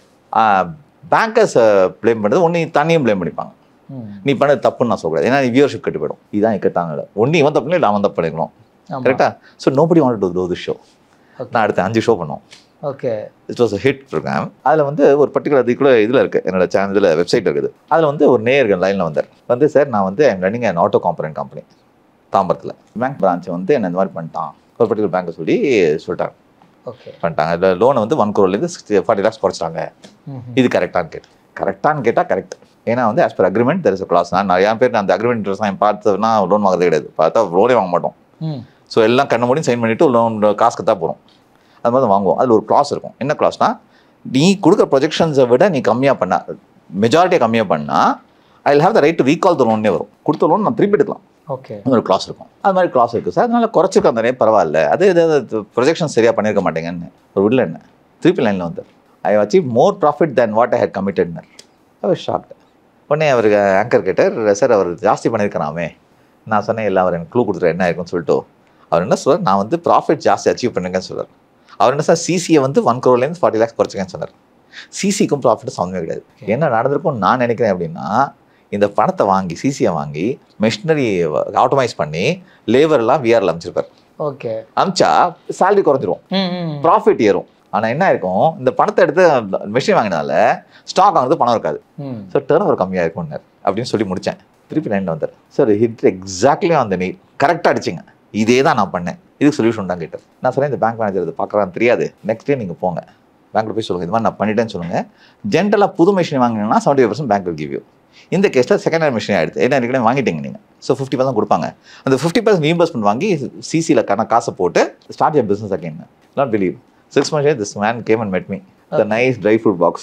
[SPEAKER 1] பேங்கர்ஸை ப்ளேம் பண்ணுறது ஒன்று தண்ணியும் ப்ளேம் பண்ணிப்பாங்க நீ பண்ணது தப்புன்னு நான் சொல்லக்கூடாது ஏன்னா வியூவர்ஷிப் கட்டு போயிடும் இதான் இக்கட்டாங்க ஒன்று இவன் தப்பு இல்லை அவன் தப்பு பண்ணிக்கணும் கரெக்டா so nobody want to do this show
[SPEAKER 2] Okay.
[SPEAKER 1] நான் அடுத்த அஞ்சு ஷோ பண்ணோம்
[SPEAKER 2] okay
[SPEAKER 1] it was hit programme அதில் வந்து ஒரு பர்டிகுலர் அதுக்குள்ள இதில் இருக்குது என்னோட சேனல் வெப்சைட் இருக்குது அதில் வந்து ஒரு நேயர்கள் லைனில் வந்தார் வந்து சார் நான் வந்து I'm running an auto component company தாம்பரத்தில் பேங்க் பிரான்ச் வந்து என்ன இந்த மாதிரி பண்ணிட்டான் ஒரு பர்டிகுலர் பேங்க்கை சொல்லி சொல்லிட்டாங்க
[SPEAKER 2] ஓகே
[SPEAKER 1] பண்ணிட்டாங்க அதில் லோனை வந்து ஒன் crore-ல சிக்ஸ்டி ஃபார்ட்டி லேக்ஸ் குறைச்சிட்டாங்க இது கரெக்டான்னு கேட்டு கரெக்டான்னு கேட்டால் கரெக்ட் ஏன்னா வந்து as per agreement there is a clause நான் நிறையா பேர் நான் அந்த அக்ரிமெண்ட் நான் பார்த்ததுனா லோன் வாங்குறதே கிடையாது பார்த்தா லோனே வாங்க மாட்டோம்
[SPEAKER 2] ம்
[SPEAKER 1] ஸோ எல்லாம் கண்ண மூடி சைன் பண்ணிவிட்டு லோன் காசுக்கு தான் போகிறோம் அது மாதிரி தான் வாங்குவோம் அதில் ஒரு clause இருக்கும் என்ன clauseனா நீ கொடுக்குற ப்ரொஜெக்ஷன்ஸை விட நீ கம்மியாக பண்ண மெஜாரிட்டியை கம்மியாக பண்ணால் I will have the right to recall the லோன்னே வரும் கொடுத்த லோன் நான் திருப்பி எடுக்கலாம்
[SPEAKER 2] ஓகே
[SPEAKER 1] அந்த ஒரு clause இருக்கும் அது மாதிரி clause இருக்குது சார் அதனால குறைச்சிருக்க அந்த பரவாயில்ல அது ஏதாவது ப்ரொஜெக்ஷன் சரியாக பண்ணியிருக்க மாட்டேங்கன்னு ஒரு உள்ள என்ன திருப்பி லைனில் வந்தார் I achieve more profit than what I had கமிட்டட்னர் அவர் ஷாக்ட் உடனே அவருக்கு ஆங்கர் கேட்டார் சார் அவர் ஜாஸ்தி பண்ணியிருக்கிறாமே நான் சொன்னேன் இல்லை அவர் எனக்கு க்ளூ கொடுத்துரு என்ன இருக்குன்னு சொல்லிட்டு அவர் என்ன சொல்றார் நான் வந்து ப்ராஃபிட் ஜாஸ்தி அச்சீவ் பண்ணுங்கன்னு சொல்றார் அவர் என்ன சார் சிசியை வந்து ஒன் க்ரோர்லேருந்து ஃபார்ட்டி லேக்ஸ் குறைச்சிங்கன்னு சொன்னார் சிசிக்கும் ப்ராஃபிட் சம்மந்தமே கிடையாது என்ன நடந்திருக்கும் நான் நினைக்கிறேன் அப்படின்னா இந்த பணத்தை வாங்கி சிசியை வாங்கி மெஷினரி ஆட்டோமைஸ் பண்ணி லேபர்லாம் விஆரில் அமைச்சிருப்பார்
[SPEAKER 2] ஓகே
[SPEAKER 1] அமிச்சா சேலரி குறைஞ்சிரும்
[SPEAKER 2] ம் ம்
[SPEAKER 1] ப்ராஃபிட் ஏறும் ஆனால் என்ன இருக்கும் இந்த பணத்தை எடுத்து மெஷின் வாங்கினால ஸ்டாக் வாங்குறது பணம் இருக்காது
[SPEAKER 2] ம்
[SPEAKER 1] ஸோ டேர்ன் ஓவர் கம்மியாக இருக்கும்னார் அப்படின்னு சொல்லி முடித்தேன் திருப்பி லைனில் வந்தார் சார் ஹிட் எக்ஸாக்ட்லி அந்த நீ கரெக்டாக அடிச்சிங்க இதே தான் நான் பண்ணேன் இதுக்கு சொல்யூஷன் தான் கேட்டார் நான் சொன்னேன் இந்த பேங்க் மேனேஜர் இதை பார்க்குறான்னு தெரியாது நெக்ஸ்ட் டே நீங்கள் போங்க பேங்க்கில் போய் சொல்லுங்கள் இது மாதிரி நான் பண்ணிட்டேன்னு சொல்லுங்கள் ஜென்ரலாக புது மிஷின் வாங்கினீங்கன்னா seventy five percent bank give you இந்த கேஸில் செகண்ட் ஹேண்ட் மிஷின் ஆயிடுது ஏன்னா ஏற்கனவே வாங்கிட்டீங்க நீங்கள் ஸோ ஃபிஃப்டி பர்சன்ட் கொடுப்பாங்க அந்த ஃபிஃப்டி பர்சன்ட் ரீஇம்பர்ஸ்மெண்ட் வாங்கி சிசியில் கண காசை போட்டு start your business again not believe six months this man came and met me the nice dry fruit box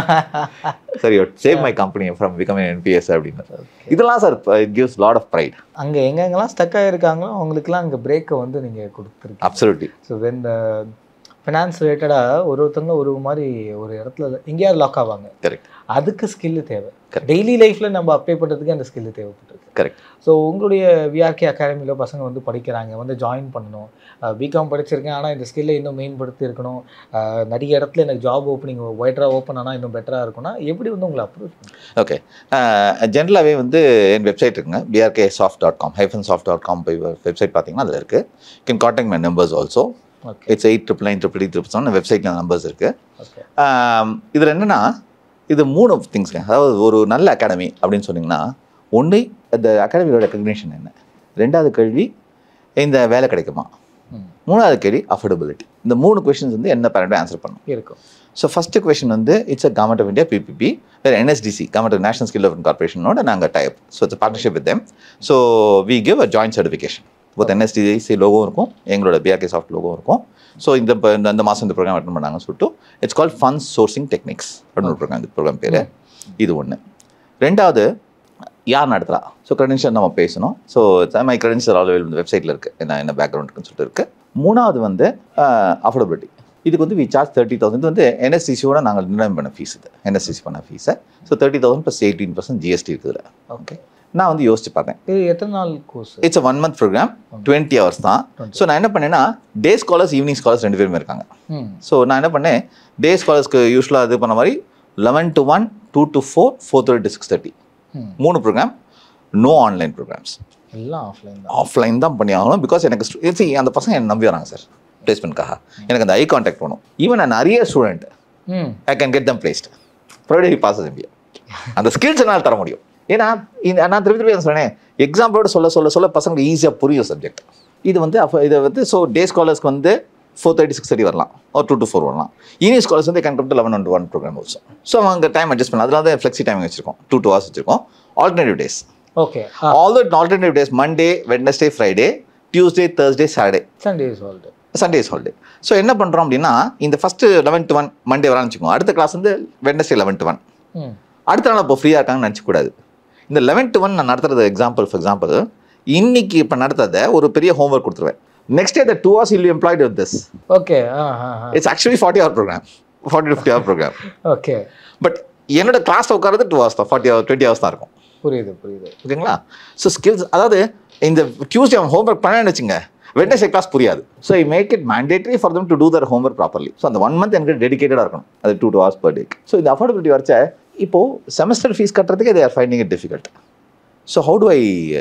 [SPEAKER 1] சரி save my company from becoming NPS அப்படின்னு இதெல்லாம் sir it gives lot of pride
[SPEAKER 2] அங்கே எங்கெங்கெல்லாம் stuck ஆகிருக்காங்களோ அவங்களுக்குலாம் அங்கே பிரேக்கை வந்து நீங்கள் கொடுத்துருக்கீங்க
[SPEAKER 1] அப்சல்யூட்லி
[SPEAKER 2] ஸோ வென் ஃபினான்ஸ் ரிலேட்டடாக ஒரு ஒருத்தவங்க ஒரு மாதிரி ஒரு இடத்துல எங்கேயாவது லாக் ஆவாங்க
[SPEAKER 1] கரெக்ட்
[SPEAKER 2] அதுக்கு ஸ்கில்லு தேவை
[SPEAKER 1] Correct.
[SPEAKER 2] டெய்லி லைஃப்பில் நம்ம அப்ளை பண்ணுறதுக்கு அந்த ஸ்கில்லு தேவைப்பட்டிருக்கு
[SPEAKER 1] கரெக்ட்
[SPEAKER 2] ஸோ உங்களுடைய விஆர்கே அகாடமியில் பசங்க வந்து படிக்கிறாங்க வந்து ஜாயின் பண்ணணும் பிகாம் படிச்சிருக்கேன் ஆனால் இந்த ஸ்கில்லை இன்னும் மேம்படுத்தி இருக்கணும் அஹ், நிறைய இடத்துல எனக்கு ஜாப் ஓப்பனிங் ஒயிட்டராக ஓப்பன் ஆனால் இன்னும் பெட்டராக இருக்கும்னா எப்படி வந்து உங்களை அப்ரோச்
[SPEAKER 1] ஓகே ஜென்ரலாகவே வந்து என் வெப்சைட் இருக்குங்க BRK soft dot com hyphen soft dot com போய் வெப்சைட் பார்த்தீங்கன்னா அதில் இருக்குது can contact my numbers also
[SPEAKER 2] okay
[SPEAKER 1] it's eight triple nine triple triple seven வெப்சைட்டில் நம்பர்ஸ் இருக்குது
[SPEAKER 2] ஓகே
[SPEAKER 1] இதில் என்னென்னா இது மூணு திங்ஸ்ங்க அதாவது ஒரு நல்ல அகாடமி அப்படின்னு சொன்னீங்கன்னா ஒன்று இந்த அகாடமியோட ரெக்கக்னிஷன் என்ன ரெண்டாவது கேள்வி இந்த வேலை கிடைக்குமா
[SPEAKER 2] ம்
[SPEAKER 1] மூணாவது கேள்வி அஃபோர்டபிலிட்டி இந்த மூணு கொஷின்ஸ் வந்து என்ன பேரண்ட்டும் ஆன்சர் பண்ணும்
[SPEAKER 2] இருக்கும்
[SPEAKER 1] ஸோ ஃபஸ்ட்டு கொஷின் வந்து it's a government of India PPP வேறு NSDC government national skill development கார்பரேஷனோட நாங்கள் type so it's partnership with them so we give a joint certification with NSDC logo இருக்கும் எங்களோட பிஆர்கே சாஃப்ட் லோகோ இருக்கும் so இந்த ப- இந்த- இந்த மாதம் இந்த ப்ரோக்ராம் அட்டன் பண்ணாங்கன்னு சொல்லிட்டு it's call fund sourcing techniques அப்படின்னு ஒரு ப்ரோக்ராம் இந்த ப்ரோக்ராம் பேர் இது ஒன்று ரெண்டாவது யார் நடத்துகிறா ஸோ க்ரெடென்ஷியல் நம்ம பேசணும் ஸோ மை க்ரெடென்ஷியல் ஆல் இந்த வெப்சைட்டில் இருக்குது என்ன என்ன பேக்ரவுண்ட் இருக்குன்னு சொல்லிட்டு இருக்குது மூணாவது வந்து அஃபோர்டபிலிட்டி இதுக்கு வந்து வி சார்ஜ் தேர்ட்டி தௌசண்ட் இது வந்து என்எஸ்சிசியோட நாங்கள் நிர்ணயம் பண்ண ஃபீஸ் இது என்எஸ்சிசி பண்ண ஃபீஸை so thirty thousand plus eighteen percent GST இருக்குதுல
[SPEAKER 2] ஓகே
[SPEAKER 1] நான் வந்து யோசிச்சு பார்த்தேன்
[SPEAKER 2] இது எத்தனை நாள் course
[SPEAKER 1] it's one month program twenty hours தான் ஸோ நான் என்ன பண்ணேன்னா டே ஸ்காலர்ஸ் ஈவினிங் ஸ்காலர்ஸ் ரெண்டு பேருமே இருக்காங்க
[SPEAKER 2] ம்
[SPEAKER 1] ஸோ நான் என்ன பண்ணேன் டே ஸ்காலர்ஸ்க்கு யூஸ்வலாக இது பண்ண மாதிரி eleven to one two to four four thirty to six thirty
[SPEAKER 2] hmm
[SPEAKER 1] மூணு ப்ரோக்ராம் நோ ஆன்லைன் ப்ரோக்ராம்ஸ்
[SPEAKER 2] எல்லாம் ஆஃப்லைன் தான்
[SPEAKER 1] ஆஃப்லைன் தான் பண்ணி ஆகணும் பிகாஸ் எனக்கு stu- see, அந்த பசங்க என்னை நம்பி வராங்க சார் பிளேஸ்மெண்ட்காக எனக்கு அந்த ஐ கான்டாக்ட் வேணும் ஈவன் நான் நிறைய student
[SPEAKER 2] hmm
[SPEAKER 1] I can get them placed provided passes MBA அந்த ஸ்கில்ஸ் என்னால் தர முடியும் ஏன்னா இந்த நான் திருப்பி திருப்பி சொன்னேன் எக்ஸாம்பிளோட சொல்ல சொல்ல சொல்ல பசங்களுக்கு ஈஸியாக புரியும் சப்ஜெக்ட் இது வந்து அப்போ இதை வந்து ஸோ டே ஸ்காலர்ஸ்க்கு வந்து ஃபோர் தேர்ட்டி சிக்ஸ் தேர்ட்டி வரலாம் ஒரு டூ டு ஃபோர் வரலாம் ஈவினிங் ஸ்காலர்ஸ் வந்து can come to eleven one one program also so அவங்க டைம் அட்ஜஸ்ட் பண்ணலாம் அதனால தான் ஃப்ளெக்ஸி டைமிங் வச்சிருக்கோம் டூ டூ ஹவர்ஸ் வச்சிருக்கோம் alternative days
[SPEAKER 2] okay
[SPEAKER 1] all the alternative days Monday Wednesday Friday Tuesday Thursday Saturday
[SPEAKER 2] Sunday salt
[SPEAKER 1] Sunday holiday so என்ன பண்ணுறோம் அப்படின்னா இந்த first eleven to one Monday வரான்னு வச்சுக்கோங்க அடுத்த கிளாஸ் வந்து வெட்னஸ்டே லெவன் டு ஒன்
[SPEAKER 2] ம்
[SPEAKER 1] அடுத்த நாள் இப்போ ஃப்ரீயாக இருக்காங்கன்னு நினச்சக்கூடாது இந்த லெவன் டு ஒன் நான் நடத்துறது எக்ஸாம்பிள் ஃபார் எக்ஸாம்பிள் இன்னைக்கு இப்போ நடத்துறத ஒரு பெரிய ஹோம்ஒர்க் கொடுத்துருவேன் next day the two hours இல் employed with this
[SPEAKER 2] okay ah ah ah
[SPEAKER 1] it's actually forty hour program forty to fifty hour program
[SPEAKER 2] okay
[SPEAKER 1] but என்னோட கிளாஸில் உட்காரது டூ ஹவர்ஸ் தான் ஃபார்ட்டி ஹவர் டுவெண்ட்டி ஹவர்ஸ் தான் இருக்கும்
[SPEAKER 2] புரியுது புரியுது
[SPEAKER 1] ஓகேங்களா ஸோ ஸ்கில்ஸ் அதாவது இந்த டியூஸ்டே அவன் ஹோம்ஒர்க் பண்ணேன்னு வச்சுங்க வெட்னஸ்டே கிளாஸ் புரியாது so I make it mandatory for them to do their homework properly so அந்த ஒன் மந்த் எனக்கு டெடிகேட்டடாக இருக்கணும் அது two two hours per day so இந்த அஃபோர்டபிலிட்டி வரைச்ச இப்போ செமஸ்டர் ஃபீஸ் கட்டுறதுக்கு they are finding it difficult so how do I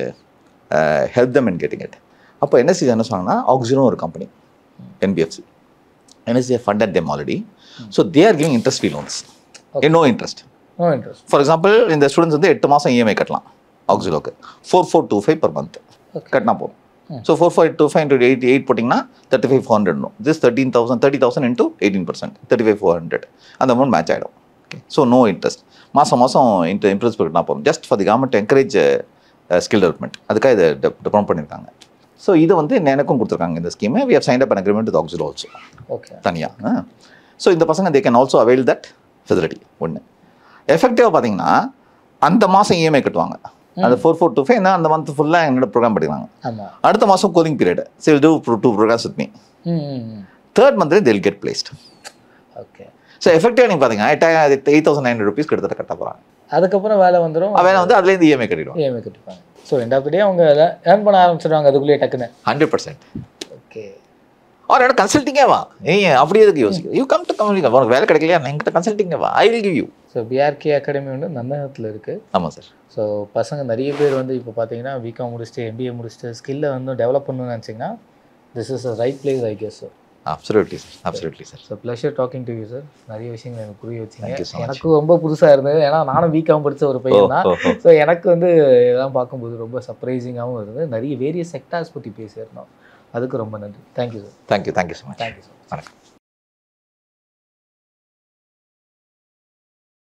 [SPEAKER 1] help them in getting it அப்போ என்எஸ்சி என்ன சொன்னாங்கன்னா ஆக்சிஜனும் ஒரு company NBFC NSC funded them already so they are giving interest free loans no interest
[SPEAKER 2] no interest
[SPEAKER 1] for example இந்த students வந்து எட்டு மாதம் EMI கட்டலாம் ஆக்சிலோக்கு four four two five per month
[SPEAKER 2] Okay.
[SPEAKER 1] கட்டினா போதும்
[SPEAKER 2] Hmm.
[SPEAKER 1] So four five two five into eight eight போட்டிங்கன்னா thirty five four hundred this thirteen thousand thirty thousand into eighteen percent thirty five four hundred அந்த amount match ஆகிடும் okay so no interest மாதம் மாதம் இன்ட்ரெ interest கட்டினா போதும் just for the government encourage skill development அதுக்காக இதை டெவலப் பண்ணியிருக்காங்க ஸோ இது வந்து எனக்கும் கொடுத்துருக்காங்க இந்த ஸ்கீமை we have signed up an agreement with Auxilo also
[SPEAKER 2] okay
[SPEAKER 1] தனியாக ஸோ இந்த பசங்க they can also avail that facility ஒன்று எஃபெக்டிவாக பார்த்தீங்கன்னா அந்த மாதம் இஎம்ஐ கட்டுவாங்க அது ஃபோர் ஃபோர் டூ ஃபைவ் அந்த மந்த் ஃபுல்லாக என்னோட ப்ரோக்ராம் படிக்கிறாங்க
[SPEAKER 2] ஆமாம்
[SPEAKER 1] அடுத்த மாதம் கோதிங் பீரியட் சில் two two programs with me
[SPEAKER 2] hmm hmm
[SPEAKER 1] third மந்த்லேயே தில் கெட் பிளேஸ்ட்
[SPEAKER 2] ஓகே
[SPEAKER 1] ஸோ எஃபெக்டிவாக நீங்கள் பார்த்தீங்கன்னா எட்டாயிரம் எயிட் தௌசண்ட் நைன் ருபீஸ் கிட்டத்தட்ட கட்ட போகிறாங்க
[SPEAKER 2] அதுக்கப்புறம் வேலை வந்துடும்
[SPEAKER 1] அவன் வந்து அதுலேருந்து இஎம்ஐ கட்டிடுவான்
[SPEAKER 2] இஎம்ஐ கட்டிப்பாங்க ஸோ ரெண்டு ஆஃப் டே அவங்க ஏர்ன் பண்ண ஆரம்பிச்சிடுவாங்க அதுக்குள்ளேயே டக்குன்னு
[SPEAKER 1] ஹண்ட்ரட் பர்சன்ட்
[SPEAKER 2] ஓகே
[SPEAKER 1] அவர் என்னோட கன்சல்ட்டிங்கே வா ஏன் அப்படி எதுக்கு யோசிக்க யூ கம் டு கம்பெனி உனக்கு வேலை கிடைக்கலையா என்கிட்ட கன்சல்ட்டிங்கே வா I will give you
[SPEAKER 2] so BRK academy வந்து நந்தகத்தில் இருக்குது
[SPEAKER 1] ஆமாம் சார்
[SPEAKER 2] ஸோ பசங்க நிறைய பேர் வந்து இப்போ பார்த்தீங்கன்னா பிகாம் முடிச்சுட்டு எம்பிஏ முடிச்சுட்டு ஸ்கில்லை வந்து டெவலப் பண்ணணும்னு நினச்சிங்கன்னா this is a right place I guess sir
[SPEAKER 1] absolutely sir absolutely sir
[SPEAKER 2] so pleasure talking to you sir நிறைய விஷயங்கள் எனக்கு புரிய வச்சிங்க
[SPEAKER 1] Thank you so much.
[SPEAKER 2] எனக்கு ரொம்ப புதுசாக இருந்தது ஏன்னா நானும் பிகாம் படித்த ஒரு பையன் தான்
[SPEAKER 1] ஓ
[SPEAKER 2] ஸோ எனக்கு வந்து இதெல்லாம் பார்க்கும்போது ரொம்ப சர்ப்ரைசிங்காகவும் இருந்தது நிறைய வேரியஸ் செக்டார்ஸ் பற்றி பேசியிருந்தோம் அதுக்கு ரொம்ப நன்றி thank you sir
[SPEAKER 1] thank you thank you so much
[SPEAKER 2] thank you sir
[SPEAKER 1] வணக்கம்